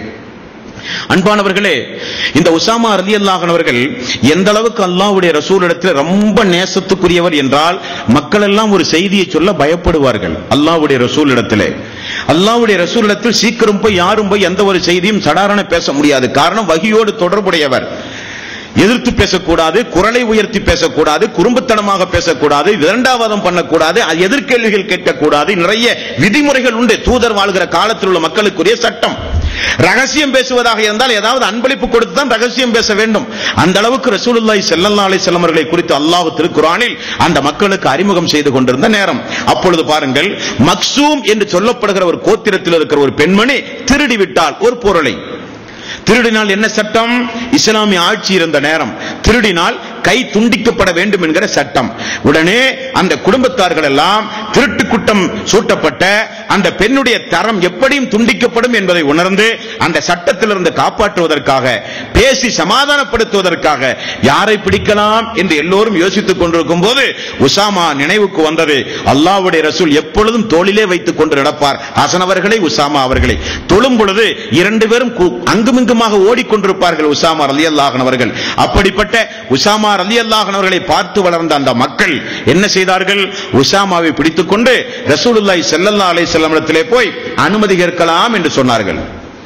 அன்பானவர்களே இந்த உசாமா ரலி அவர்கள் எந்த அளவுக்கு அல்லாஹ்வுடைய ரசூலிடத்தில் ரொம்ப நேசத்துக்குரியவர் என்றால் மக்கள் எல்லாம் ஒரு செய்தியை சொல்ல பயப்படுவார்கள் அல்லாஹ்வுடைய ரசூலிடத்திலே அல்லாஹ்வுடைய ரசூலிடத்தில் சீக்கிரம் போய் யாரும் போய் எந்த ஒரு செய்தியும் சடாரண பேச முடியாது காரணம் வகியோடு தொடர்புடையவர் எதிர்த்து பேசக்கூடாது குரலை உயர்த்தி பேசக்கூடாது குறும்புத்தனமாக பேசக்கூடாது இரண்டாவதம் பண்ணக்கூடாது அது எதிர்கேள்விகள் கேட்கக்கூடாது நிறைய விதிமுறைகள் உண்டு தூதர் வாழ்கிற காலத்தில் உள்ள மக்களுக்குரிய சட்டம் ரகசியம் பேசுவதாக இருந்தால் ஏதாவது அன்பளிப்பு கொடுத்து தான் ரகசியம் பேச வேண்டும் அந்த அளவுக்கு ரசூலுல்லாஹி ஸல்லல்லாஹு அலைஹி வஸல்லம் அவர்களை குறித்து அல்லாஹ் திருக்குறானில் அந்த மக்களுக்கு அறிமுகம் செய்து கொண்டிருந்த நேரம் அப்பொழுது பாருங்கள் மக்சூம் என்று சொல்லப்படுகிற ஒரு கோத்திரத்தில் இருக்கிற ஒரு பெண்மணி திருடி விட்டால் ஒரு பொருளை திருடினால் என்ன சட்டம் இஸ்லாமிய ஆட்சி இருந்த நேரம் திருடினால் கை துண்டிக்கப்பட வேண்டும் என்கிற சட்டம் உடனே அந்த குடும்பத்தார்கள் எல்லாம் திருட்டு குற்றம் சூட்டப்பட்ட அந்த பெண்ணுடைய தரம் எப்படியும் துண்டிக்கப்படும் என்பதை உணர்ந்து அந்த சட்டத்திலிருந்து காப்பாற்றுவதற்காக பேசி சமாதானப்படுத்துவதற்காக யாரை பிடிக்கலாம் என்று எல்லோரும் யோசித்துக் கொண்டிருக்கும் போது உசாமா நினைவுக்கு வந்தது அல்லாஹ்வுடைய ரசூல் எப்பொழுதும் தோளிலே வைத்துக் கொண்டு நடப்பார் ஹசன் அவர்களை உசாமா அவர்களை தொழும் பொழுது இரண்டு பேரும் கு- அங்குமிங்குமாக ஓடிக்கொண்டிருப்பார்கள் உசாமா ரலி அவர்கள் அப்படிப்பட்ட உசாமா ரலி அவர்களை பார்த்து வளர்ந்த அந்த மக்கள் என்ன செய்தார்கள் உசாமாவை பிடித்துக் கொண்டு ரசூலுல்லாஹி ஸல்லல்லாஹு அலைஹி வஸல்லம் இடத்திலே போய் அனுமதி கேட்கலாம் என்று சொன்னார்கள்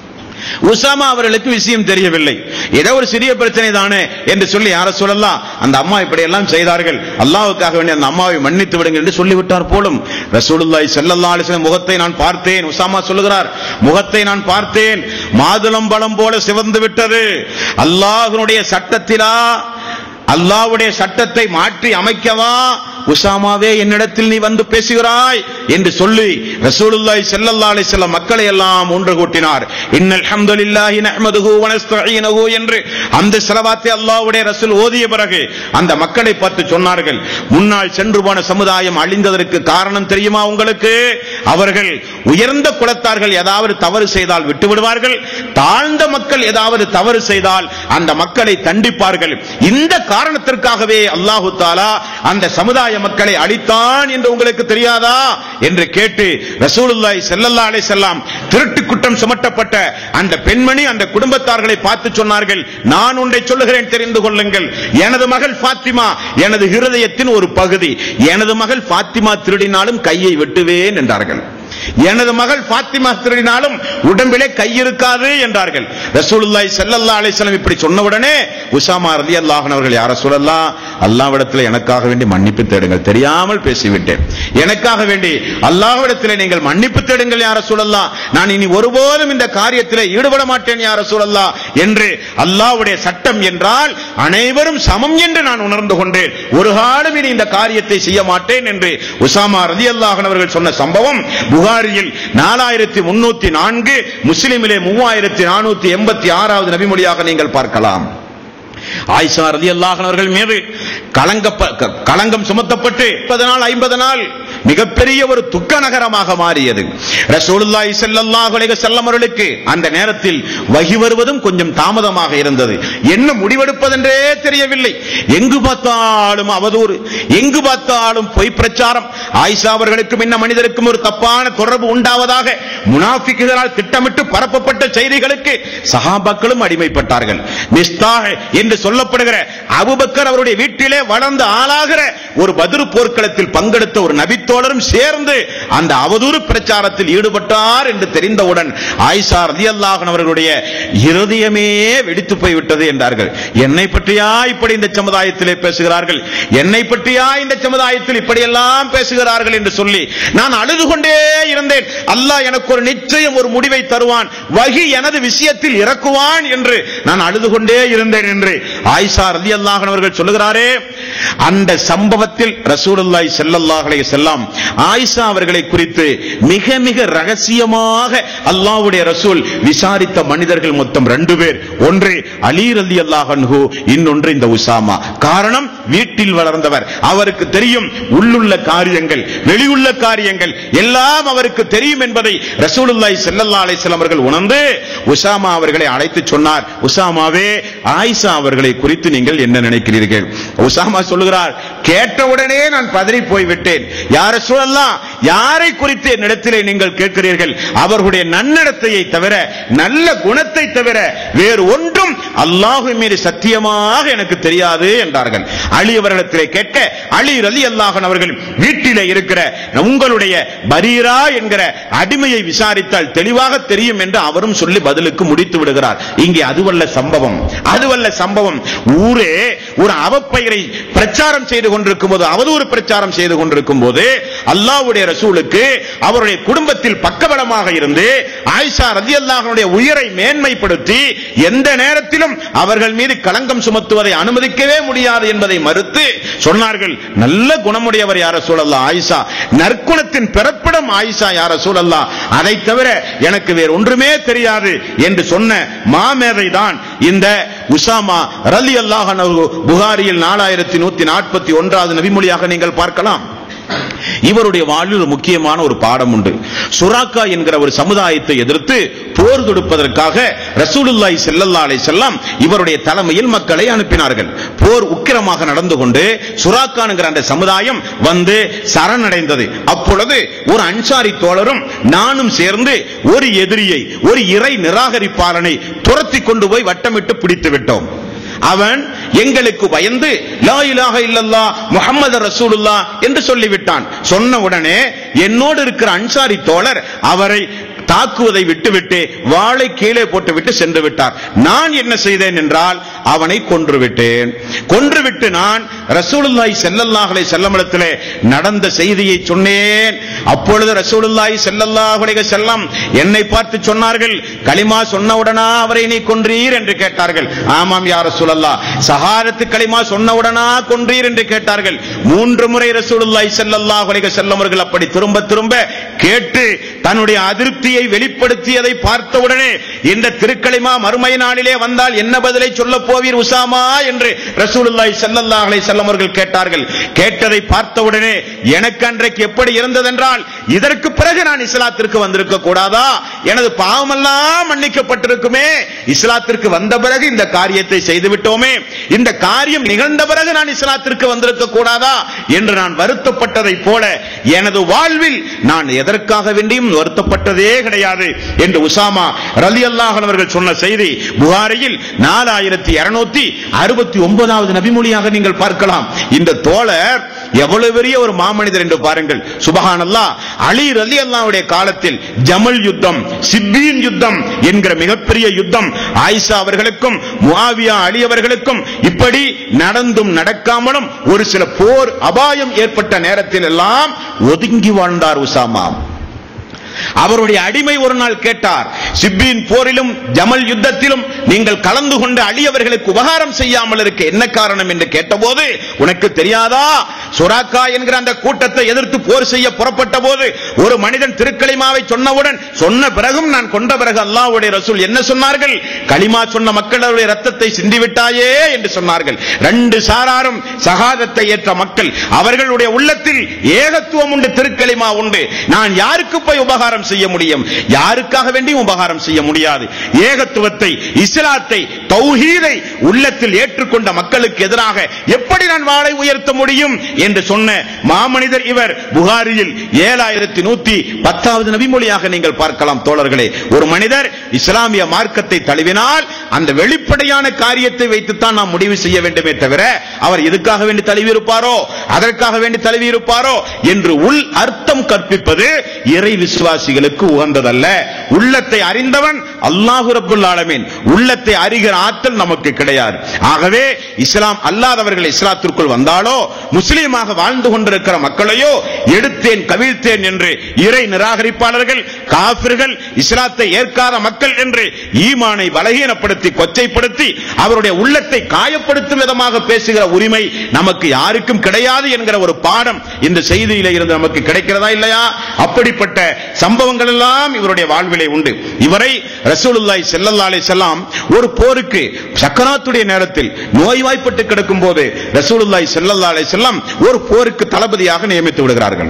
உசாமா அவர்களுக்கு விஷயம் தெரியவில்லை ஏதோ ஒரு சிறிய பிரச்சனை தானே என்று சொல்லி யார சொல்லலாம் அந்த அம்மா இப்படி எல்லாம் செய்தார்கள் அல்லாஹ்வுக்காக வேண்டிய அந்த அம்மாவை மன்னித்து விடுங்கள் என்று சொல்லிவிட்டார் போலும் ரசூலுல்லாஹி ஸல்லல்லாஹு அலைஹி வஸல்லம் முகத்தை நான் பார்த்தேன் உசாமா சொல்லுகிறார் முகத்தை நான் பார்த்தேன் மாதுளம் பழம் போல சிவந்து விட்டது அல்லாஹ்வுடைய சட்டத்திலா அல்லாஹ்வுடைய சட்டத்தை மாற்றி அமைக்கவா உசாமாவே என்னிடத்தில் நீ வந்து பேசுகிறாய் என்று சொல்லி ரசூலுல்லாஹி ஸல்லல்லாஹு அலைஹி வஸல்லம் மக்களை எல்லாம் ஒன்று கூட்டினார் இன்னல் ஹம்துலில்லாஹி நஹ்மதுஹு வ நஸ்தஈனுஹு என்று அந்த ஸலவாத்தை அல்லாஹ்வுடைய ரசூல் ஓதிய பிறகு அந்த மக்களை பார்த்து சொன்னார்கள் முன்னால் சென்று போன சமுதாயம் அழிந்ததற்கு காரணம் தெரியுமா உங்களுக்கு அவர்கள் உயர்ந்த குலத்தார்கள் ஏதாவது தவறு செய்தால் விட்டு விடுவார்கள் தாழ்ந்த மக்கள் ஏதாவது தவறு செய்தால் அந்த மக்களை தண்டிப்பார்கள் இந்த காரணத்திற்காகவே அல்லாஹு தாலா அந்த சமுதாய மக்களை அழித்தான் என்று உங்களுக்கு தெரியாதா என்று கேட்டு ரசூலுல்லாஹி ஸல்லல்லாஹு அலைஹி வஸல்லம் திருட்டு குற்றம் சுமத்தப்பட்ட அந்த பெண்மணி அந்த குடும்பத்தார்களை பார்த்து சொன்னார்கள் நான் ஒன்றை சொல்லுகிறேன் தெரிந்து கொள்ளுங்கள் எனது மகள் ஃபாத்திமா எனது இருதயத்தின் ஒரு பகுதி எனது மகள் ஃபாத்திமா திருடினாலும் கையை வெட்டுவேன் என்றார்கள் எனது மகள் பாத்திமா திருடினாலும் உடம்பிலே கை இருக்காது என்றார்கள் ரசூலுல்லாஹி ஸல்லல்லாஹு அலைஹி வஸல்லம் இப்படி சொன்ன உடனே உசாமா ரலியல்லாஹு அன்ஹு அவர்கள் யார சொல்லலாம் அல்லாஹ்விடத்தில் எனக்காக வேண்டி மன்னிப்பு தேடுங்கள் தெரியாமல் பேசிவிட்டேன் எனக்காக வேண்டி அல்லாஹ்விடத்தில் நீங்கள் மன்னிப்பு தேடுங்கள் யார சொல்லலாம் நான் இனி ஒருபோதும் இந்த காரியத்தில் ஈடுபட மாட்டேன் யார சொல்லலாம் என்று அல்லாஹ்வுடைய சட்டம் என்றால் அனைவரும் சமம் என்று நான் உணர்ந்து கொண்டேன் ஒரு காலம் இனி இந்த காரியத்தை செய்ய மாட்டேன் என்று உசாமா ரலியல்லாஹு அன்ஹு அவர்கள் சொன்ன சம்பவம் புகாரியில் நாலாயிரத்தி முன்னூத்தி நான்கு முஸ்லிமிலே மூவாயிரத்தி நானூத்தி எண்பத்தி ஆறாவது நபிமொழியாக நீங்கள் பார்க்கலாம் ஆயிஷா ரலியல்லாஹு அன்ஹா அவர்கள் மீது கலங்க களங்கம் சுமத்தப்பட்டு முப்பது நாள் ஐம்பது நாள் மிகப்பெரிய ஒரு துக்க நகரமாக மாறியது ரசூலுல்லாஹி ஸல்லல்லாஹு அலைஹி வஸல்லம் அவர்களுக்கு அந்த நேரத்தில் வகி வருவதும் கொஞ்சம் தாமதமாக இருந்தது என்ன முடிவெடுப்பதென்றே தெரியவில்லை எங்கு பார்த்தாலும் அவதூறு எங்கு பார்த்தாலும் பொய் பிரச்சாரம் ஆயிஷா அவர்களுக்கும் இன்ன மனிதருக்கும் ஒரு தப்பான தொடர்பு உண்டாவதாக முனாஃபிக்குகளால் திட்டமிட்டு பரப்பப்பட்ட செய்திகளுக்கு சஹாபாக்களும் அடிமைப்பட்டார்கள் மிஸ்தாஹ் என்று சொல்லப்படுகிற அபுபக்கர் அவருடைய வீட்டிலே வளர்ந்து ஆளாகிற ஒரு பதிரு போர்க்களத்தில் பங்கெடுத்த ஒரு நபித்தோ தோழரும் சேர்ந்து அந்த அவதூறு பிரச்சாரத்தில் ஈடுபட்டார் என்று தெரிந்தவுடன் ஆயிஷா ரலியல்லாஹு அவர்களுடைய இருதயமே வெடித்து போய்விட்டது என்றார்கள் என்னை பற்றியா இப்படி இந்த சமுதாயத்திலே பேசுகிறார்கள் என்னை பற்றியா இந்த சமுதாயத்தில் இப்படியெல்லாம் பேசுகிறார்கள் என்று சொல்லி நான் அழுது கொண்டே இருந்தேன் அல்லாஹ் எனக்கு ஒரு நிச்சயம் ஒரு முடிவை தருவான் வகி எனது விஷயத்தில் இறக்குவான் என்று நான் அழுது கொண்டே இருந்தேன் என்று ஆயிஷா ரலியல்லாஹு அவர்கள் சொல்லுகிறாரே அந்த சம்பவத்தில் ரசூலுல்லாஹி ஸல்லல்லாஹு அலைஹி வஸல்லம் ஆயிஷா அவர்களை குறித்து மிக மிக ரகசியமாக அல்லாஹ்வுடைய ரசூல் விசாரித்த மனிதர்கள் மொத்தம் ரெண்டு பேர் ஒன்று அலி ரலியல்லாஹு அன்ஹு இன்னொன்று இந்த உசாமா காரணம் வீட்டில் வளர்ந்தவர் அவருக்கு தெரியும் உள்ளுள்ள காரியங்கள் வெளியுள்ள காரியங்கள் எல்லாம் அவருக்கு தெரியும் என்பதை ரசூலுல்லாஹி ஸல்லல்லாஹு அலைஹி வஸல்லம் அவர்கள் உணர்ந்து உசாமா அவர்களை அழைத்து சொன்னார் உசாமாவே ஆயிஷா அவர்களை குறித்து நீங்கள் என்ன நினைக்கிறீர்கள் உசாமா சொல்லுகிறார் கேட்டவுடனே நான் பதறி போய்விட்டேன் யார சூழல்லாம் யாரை குறித்து என்னிடத்திலே நீங்கள் கேட்கிறீர்கள் அவர்களுடைய நன்னடத்தையை தவிர நல்ல குணத்தை தவிர வேறு ஒன்றும் அல்லாஹு மீது சத்தியமாக எனக்கு தெரியாது என்றார்கள் அலி அவர்களிடத்திலே கேட்க அலி ரலி அல்லாஹன் அவர்கள் வீட்டிலே இருக்கிற உங்களுடைய பரீரா என்கிற அடிமையை விசாரித்தால் தெளிவாக தெரியும் என்று அவரும் சொல்லி பதிலுக்கு முடித்து விடுகிறார் இங்கே அதுவல்ல சம்பவம் அதுவல்ல சம்பவம் ஊரே ஒரு அவப்பெயரை பிரச்சாரம் செய்து கொண்டிருக்கும் போது அவதூறு பிரச்சாரம் செய்து கொண்டிருக்கும் போது அல்லாஹ்வுடைய ரசூலுக்கு அவருடைய குடும்பத்தில் பக்கபலமாக இருந்து ஆயிஷா ரலியல்லாஹுடைய உயிரை மேன்மைப்படுத்தி எந்த நேரத்திலும் அவர்கள் மீது களங்கம் சுமத்துவதை அனுமதிக்கவே முடியாது என்பதை மறுத்து சொன்னார்கள் நல்ல குணமுடையவர் யார சூழல்லா ஆயிஷா நற்குணத்தின் பிறப்பிடம் ஆயிஷா யார சூழல்லா அதை தவிர எனக்கு வேறு ஒன்றுமே தெரியாது என்று சொன்ன மாமேதை தான் இந்த உசாமா ரலி அல்லாஹ் புகாரியில் நாலாயிரத்தி நூத்தி நாற்பத்தி ஒன்றாவது நபிமொழியாக நீங்கள் பார்க்கலாம் இவருடைய வாழ்வில் ஒரு முக்கியமான ஒரு பாடம் உண்டு சுராக்கா என்கிற ஒரு சமுதாயத்தை எதிர்த்து போர் தொடுப்பதற்காக ரசூலுல்லாஹி ஸல்லல்லாஹு அலைஹி வஸல்லம் இவருடைய தலைமையில் மக்களை அனுப்பினார்கள் போர் உக்கிரமாக நடந்து கொண்டு சுராக்கா என்கிற அந்த சமுதாயம் வந்து சரணடைந்தது அப்பொழுது ஒரு அன்சாரி தோழரும் நானும் சேர்ந்து ஒரு எதிரியை ஒரு இறை நிராகரிப்பாளனை துரத்தி கொண்டு போய் வட்டமிட்டு பிடித்து விட்டோம் அவன் எங்களுக்கு பயந்து லா இலாஹ இல்லல்லா முஹம்மது ரசூலுல்லா என்று சொல்லிவிட்டான் சொன்ன உடனே என்னோடு இருக்கிற அன்சாரி தோழர் அவரை தாக்குவதை விட்டுவிட்டு வாளை கீழே போட்டுவிட்டு சென்று விட்டார் நான் என்ன செய்தேன் என்றால் அவனை கொன்று விட்டேன் கொன்றுவிட்டு நான் ரசூலுல்லாஹி ஸல்லல்லாஹு அலைஹி வஸல்லமிடத்திலே நடந்த செய்தியை சொன்னேன் அப்பொழுது ரசூலுல்லாஹி ஸல்லல்லாஹு அலைஹி வஸல்லம் என்னை பார்த்து சொன்னார்கள் களிமா சொன்னவுடனா அவரை நீ கொன்றீர் என்று கேட்டார்கள் ஆமாம் யா ரசூலல்லாஹ் சஹாரத்து களிமா சொன்னவுடனா கொன்றீர் என்று கேட்டார்கள் மூன்று முறை ரசூலுல்லாஹி ஸல்லல்லாஹு அலைஹி வஸல்லம் அவர்கள் அப்படி திரும்ப திரும்ப கேட்டு தன்னுடைய அதிருப்தியை வெளிப்படுத்தியதை பார்த்தவுடனே இந்த திருக்களிமா மறுமை நாளிலே வந்தால் என்ன பதிலை சொல்ல போவீர் உசாமா என்று ரசூலுல்லாஹி ஸல்லல்லாஹு அலைஹி வஸல்லம் அவர்கள் கேட்டார்கள் கேட்டதை பார்த்தவுடனே எனக்கு அன்றைக்கு எப்படி இருந்ததென்றால் இதற்கு பிறகு நான் இஸ்லாத்திற்கு வந்திருக்க கூடாதா எனது பாவமெல்லாம் மன்னிக்கப்பட்டிருக்குமே இஸ்லாத்திற்கு வந்த பிறகு இந்த காரியத்தை செய்து விட்டோமே இந்த காரியம் நிகழ்ந்த பிறகு நான் இஸ்லாத்திற்கு வந்திருக்க கூடாதா என்று நான் வருத்தப்பட்டதை போல எனது வாழ்வில் நான் எதற்காக வேண்டியும் வருத்தப்பட்டதே கிடையாது என்று உசாமா ரலி அவர்கள் சொன்ன செய்தி புகாரியில் நாலாயிரத்தி இருநூத்தி அறுபத்தி ஒன்பதாவது நபிமொழியாக நீங்கள் பார்க்கலாம் இந்த தோழர் எவ்வளவு பெரிய ஒரு மாமனிதர் என்று பாருங்கள் சுபஹானல்லா அலி ரலி அல்லாவுடைய காலத்தில் ஜமல் யுத்தம் சிப்பீன் யுத்தம் என்கிற மிகப்பெரிய யுத்தம் ஆயிஷா அவர்களுக்கும் முஆவியா அலி அவர்களுக்கும் இப்படி நடந்தும் நடக்காமலும் ஒரு சில போர் அபாயம் ஏற்பட்ட நேரத்தில் எல்லாம் ஒதுங்கி வாழ்ந்தார் உசாமா அவருடைய அடிமை ஒரு நாள் கேட்டார் சிப்பின் போரிலும் ஜமல் யுத்தத்திலும் நீங்கள் கலந்து கொண்டு அழியவர்களுக்கு உபகாரம் செய்யாமல் இருக்க என்ன காரணம் என்று கேட்டபோது உனக்கு தெரியாதா சுராக்கா என்கிற அந்த கூட்டத்தை எதிர்த்து போர் செய்ய புறப்பட்ட போது ஒரு மனிதன் திருக்களிமாவை சொன்னவுடன் சொன்ன பிறகும் நான் கொண்ட பிறகு அல்லாஹ்வுடைய ரசூல் என்ன சொன்னார்கள் களிமா சொன்ன மக்களுடைய ரத்தத்தை சிந்திவிட்டாயே என்று சொன்னார்கள் ரெண்டு சாராரும் சகாதத்தை ஏற்ற மக்கள் அவர்களுடைய உள்ளத்தில் ஏகத்துவம் உண்டு திருக்களிமா உண்டு நான் யாருக்கு போய் உபகாரம் உபகாரம் செய்ய முடியும் யாருக்காக வேண்டியும் உபகாரம் செய்ய முடியாது ஏகத்துவத்தை இஸ்லாத்தை தௌஹீதை உள்ளத்தில் ஏற்றுக்கொண்ட மக்களுக்கு எதிராக எப்படி நான் வாளை உயர்த்த முடியும் என்று சொன்ன மாமனிதர் இவர் புகாரியில் ஏழாயிரத்தி நூத்தி பத்தாவது நபிமொழியாக நீங்கள் பார்க்கலாம் தோழர்களே ஒரு மனிதர் இஸ்லாமிய மார்க்கத்தை தழுவினால் அந்த வெளிப்படையான காரியத்தை வைத்துத்தான் நாம் முடிவு செய்ய வேண்டுமே தவிர அவர் இதுக்காக வேண்டி தழுவி இருப்பாரோ அதற்காக வேண்டி தழுவி இருப்பாரோ என்று உள் அர்த்தம் கற்பிப்பது இறை விசுவாசிகளுக்கு உகந்ததல்ல உள்ளத்தை அறிந்தவன் அல்லாஹு ரப்புல் ஆலமீன் உள்ளத்தை அறிகிற ஆற்றல் நமக்கு கிடையாது ஆகவே இஸ்லாம் அல்லாதவர்கள் இஸ்லாத்திற்குள் வந்தாலோ முஸ்லீமாக வாழ்ந்து கொண்டிருக்கிற மக்களையோ எடுத்தேன் கவிழ்த்தேன் என்று இறை நிராகரிப்பாளர்கள் காபிர்கள் இஸ்லாத்தை ஏற்காத மக்கள் என்று ஈமானை பலகீனப்படுத்தி கொச்சைப்படுத்தி அவருடைய உள்ளத்தை காயப்படுத்தும் விதமாக பேசுகிற உரிமை நமக்கு யாருக்கும் கிடையாது என்கிற ஒரு பாடம் இந்த செய்தியில இருந்து நமக்கு கிடைக்கிறதா இல்லையா அப்படிப்பட்ட சம்பவங்கள் எல்லாம் இவருடைய வாழ்விலே உண்டு இவரை ரசூலுல்லாஹி ஸல்லல்லாஹு அலைஹி வஸல்லம் ஒரு போருக்கு சக்கராத்துடைய நேரத்தில் நோய்வாய்ப்பட்டு கிடக்கும் போது ரசூலுல்லாஹி ஸல்லல்லாஹு அலைஹி வஸல்லம் ஒரு போருக்கு தளபதியாக நியமித்து விடுகிறார்கள்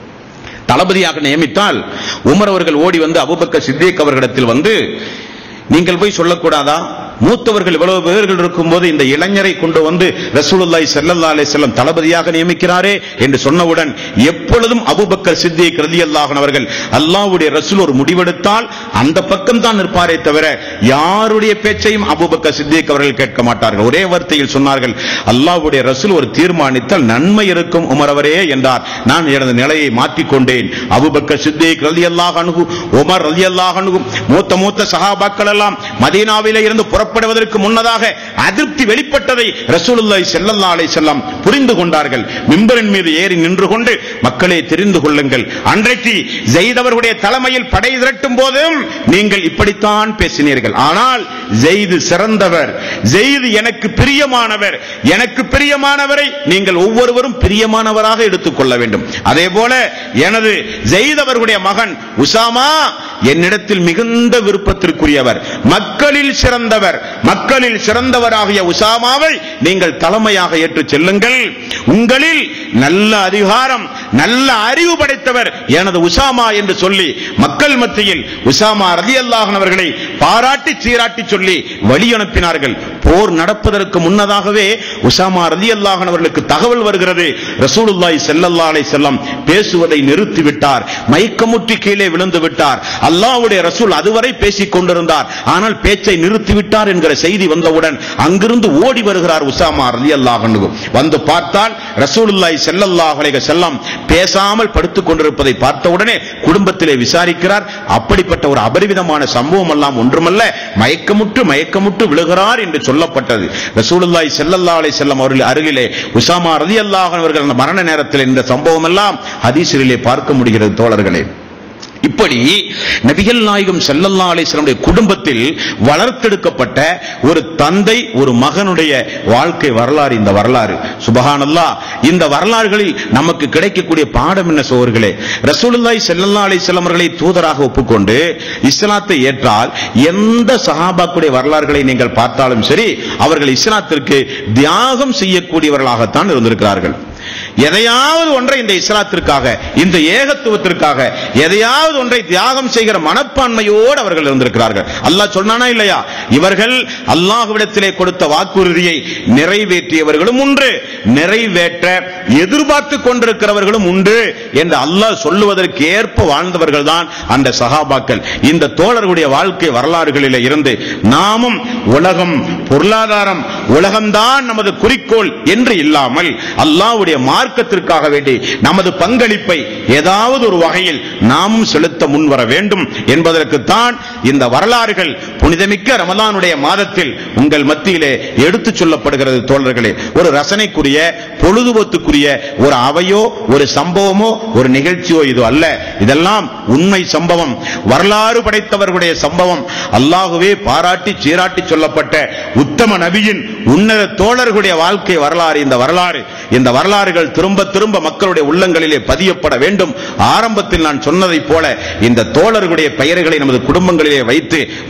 தளபதியாக நியமித்தால் உமர் அவர்கள் ஓடி வந்து அபூபக்கர் சித்திக் அவர்களிடத்தில் வந்து நீங்கள் போய் சொல்லக்கூடாதா மூத்தவர்கள் இவ்வளவு பேர்கள் இருக்கும்போது இந்த இளைஞரை கொண்டு வந்து ரசூலுல்லாஹி ஸல்லல்லாஹு அலைஹி வஸல்லம் தளபதியாக நியமிக்கிறாரே என்று சொன்னவுடன் எப்பொழுதும் அபூபக்கர் சித்திக் ரலியல்லாஹு அன்ஹு அவர்கள் அல்லாஹ்வுடைய ரசூல் ஒரு முடிவெடுத்தால் அந்த பக்கம் தான் நிற்பாரே தவிர யாருடைய பேச்சையும் அபூபக்கர் சித்திக் அவர்கள் கேட்க மாட்டார்கள் ஒரே வார்த்தையில் சொன்னார்கள் அல்லாஹ்வுடைய ரசூல் ஒரு தீர்மானித்தால் நன்மை இருக்கும் உமர் அவரே என்றார் நான் எனது நிலையை மாற்றிக்கொண்டேன் அபூபக்கர் சித்திக் ரலியல்லாஹு அன்ஹு உமர் ரலியல்லாஹு அன்ஹு மூத்த மூத்த சஹாபாக்கள் எல்லாம் மதீனாவிலே இருந்து புறப்படுவதற்கு முன்னதாக அதிருப்தி வெளிப்பட்டதை ரசூலுல்லாஹி ஸல்லல்லாஹு அலைஹி வஸல்லம் புரிந்து கொண்டார்கள் மிம்பரின் மீது ஏறி நின்று கொண்டு மக்களே தெரிந்து கொள்ளுங்கள் அன்றைக்கு ஜெயித் அவர்களுடைய தலைமையில் படை திரட்டும் போதும் நீங்கள் இப்படித்தான் பேசினீர்கள் ஆனால் ஜெயிது சிறந்தவர் ஜெயிது எனக்கு பிரியமானவர் எனக்கு பிரியமானவரை நீங்கள் ஒவ்வொருவரும் பிரியமானவராக எடுத்துக்கொள்ள வேண்டும் அதே போல எனது ஜெயித் அவர்களுடைய மகன் உசாமா என்னிடத்தில் மிகுந்த விருப்பத்திற்குரியவர் மக்களில் சிறந்தவர் மக்களில் சிறந்தவராகிய உசாமாவை நீங்கள் தலைமையாக ஏற்று செல்லுங்கள் உங்களில் நல்ல அதிகாரம் நல்ல அறிவு படைத்தவர் எனது உசாமா என்று சொல்லி மக்கள் மத்தியில் உசாமா ரதி அவர்களை பாராட்டி சீராட்டி சொல்லி வழி அனுப்பினார்கள் போர் நடப்பதற்கு முன்னதாகவே உசாமா ரதி அவர்களுக்கு தகவல் வருகிறது ரசூலுல்லாஹி ஸல்லல்லாஹு அலைஹி வஸல்லம் பேசுவதை நிறுத்திவிட்டார் மயக்கமுற்றி கீழே விழுந்து விட்டார் அல்லாஹ்வுடைய ரசூல் அதுவரை பேசிக் கொண்டிருந்தார் ஆனால் பேச்சை நிறுத்திவிட்டார் என்கிற செய்தி வந்தவுடன் அங்கிருந்து ஓடி வருகிறார் உசாமா ரலியல்லாஹு அன்ஹு வந்து பார்த்தால் ரசூலுல்லாஹி ஸல்லல்லாஹு அலைஹி வஸல்லம் பேசாமல் படுத்துக் கொண்டிருப்பதை பார்த்தவுடனே குடும்பத்திலே விசாரிக்கிறார் அப்படிப்பட்ட ஒரு அபரிவிதமான சம்பவம் எல்லாம் ஒன்றுமல்ல மயக்கமுற்று மயக்கமுற்று விழுகிறார் என்று சொல்லப்பட்டது ரசூலுல்லாஹி ஸல்லல்லாஹு அலைஹி வஸல்லம் அவர்கள் அருகிலே உசாமா ரலியல்லாஹு அவர்கள் அந்த மரண நேரத்தில் இந்த சம்பவம் எல்லாம் ஹதீஸிலே பார்க்க முடிகிறது தோழர்களே இப்படி நபிகள் நாயகம் ஸல்லல்லாஹு அலைஹி வஸல்லம் குடும்பத்தில் வளர்த்தெடுக்கப்பட்ட ஒரு தந்தை ஒரு மகனுடைய வாழ்க்கை வரலாறு இந்த வரலாறு சுபஹானல்லாஹ் இந்த வரலாறுகளில் நமக்கு கிடைக்கக்கூடிய பாடம் என்ன சோர்களே ரசூலுல்லாஹி ஸல்லல்லாஹு அலைஹி வஸல்லம் அவர்களை தூதராக ஒப்புக்கொண்டு இஸ்லாத்தை ஏற்றால் எந்த சஹாபாக்குடைய வரலாறுகளை நீங்கள் பார்த்தாலும் சரி அவர்கள் இஸ்லாத்திற்கு தியாகம் செய்யக்கூடியவர்களாகத்தான் இருந்திருக்கிறார்கள் எதையாவது ஒன்றை இந்த இஸ்லாத்திற்காக இந்த ஏகத்துவத்திற்காக எதையாவது ஒன்றை தியாகம் செய்கிற மனப்பான்மையோடு அவர்கள் இருந்திருக்கிறார்கள் அல்லாஹ் சொன்னானா இல்லையா இவர்கள் அல்லாஹ்விடத்திலே கொடுத்த வாக்குறுதியை நிறைவேற்றியவர்களும் உண்டு நிறைவேற்ற எதிர்பார்த்து கொண்டிருக்கிறவர்களும் உண்டு என்று அல்லாஹ் சொல்லுவதற்கு ஏற்ப வாழ்ந்தவர்கள் தான் அந்த சகாபாக்கள் இந்த தோழர்களுடைய வாழ்க்கை வரலாறுகளிலே இருந்து நாமும் உலகம் பொருளாதாரம் உலகம்தான் நமது குறிக்கோள் என்று இல்லாமல் அல்லாஹ்வுடைய மார்க்கத்திற்காக வேண்டி நமது பங்களிப்பை ஏதாவது ஒரு வகையில் நாமும் செலுத்த முன்வர வேண்டும் என்பதற்குத்தான் இந்த வரலாறுகள் புனிதமிக்க ரமலானுடைய மாதத்தில் உங்கள் மத்தியிலே எடுத்துச் சொல்லப்படுகிறது தோழர்களே ஒரு ரசனைக்குரிய பொழுதுபோத்துக்குரிய ஒரு அவையோ ஒரு சம்பவமோ ஒரு நிகழ்ச்சியோ இது அல்ல இதெல்லாம் உண்மை சம்பவம் வரலாறு படைத்தவர்களுடைய சம்பவம் அல்லாஹுவே பாராட்டி சீராட்டி சொல்லப்பட்ட உத்தம நபியின் உன்னத தோழர்களுடைய வாழ்க்கை வரலாறு இந்த வரலாறு இந்த வரலாறுகள் திரும்ப திரும்ப மக்களுடைய உள்ளங்களிலே பதியப்பட வேண்டும் ஆரம்பத்தில் நான் சொன்னதைப் போல இந்த தோழர்களுடைய பெயர்களை நமது குடும்பங்களிலே வைத்து மனமாற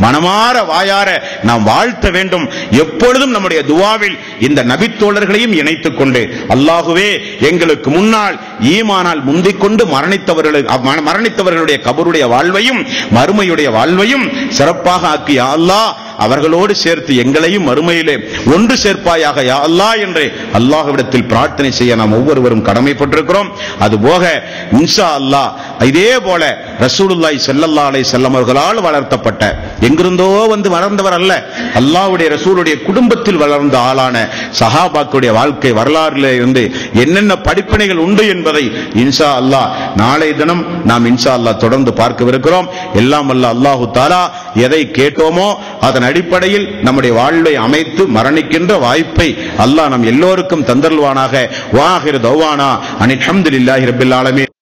மனதார வாயார நாம் வாழ்த்த வேண்டும் எப்பொழுதும் நம்முடைய துவாவில் இந்த நபித்தோழர்களையும் இணைத்துக் கொண்டு அல்லாஹுவே எங்களுக்கு முன்னால் ஈமானால் முந்திக் கொண்டு மரணித்தவர்களுக்கு ம- மரணித்தவர்களுடைய கபருடைய வாழ்வையும் மறுமையுடைய வாழ்வையும் சிறப்பாக ஆக்கி யா அல்லாஹ் அவர்களோடு சேர்த்து எங்களையும் மறுமையிலே ஒன்று சேர்ப்பாயாக யா அல்லாஹ் என்று அல்லாஹ்விடத்தில் பிரார்த்தனை செய்ய நாம் ஒவ்வொருவரும் கடமைப்பட்டிருக்கிறோம் அதுபோக இன்ஷா அல்லாஹ் இதே போல ரசூலுல்லாஹி ஸல்லல்லாஹு அலைஹி வஸல்லம் அவர்களால் வளர்த்தப்பட்ட எங்கிருந்தோ வந்து வளர்ந்தவர் அல்ல அல்லாஹ்வுடைய ரசூலுடைய குடும்பத்தில் வளர்ந்த ஆளான சஹாபாக்களுடைய வாழ்க்கை வரலாறுல இருந்து என்னென்ன படிப்பினைகள் உண்டு என்பதை இன்ஷா அல்லாஹ் நாளை தினம் நாம் இன்ஷா அல்லாஹ் தொடர்ந்து பார்க்கவிருக்கிறோம் எல்லாம் அல்ல அல்லாஹு தாலா எதை கேட்டோமோ அதன் அடிப்படையில் நம்முடைய வாழ்வை அமைத்து மரணிக்கின்ற வாய்ப்பை அல்லாஹ் நம் எல்லோருக்கும் தந்தருவானாக வாஹிர் தௌவானா அனில் ஹம்துலில்லாஹி ரப்பில் ஆலமீன்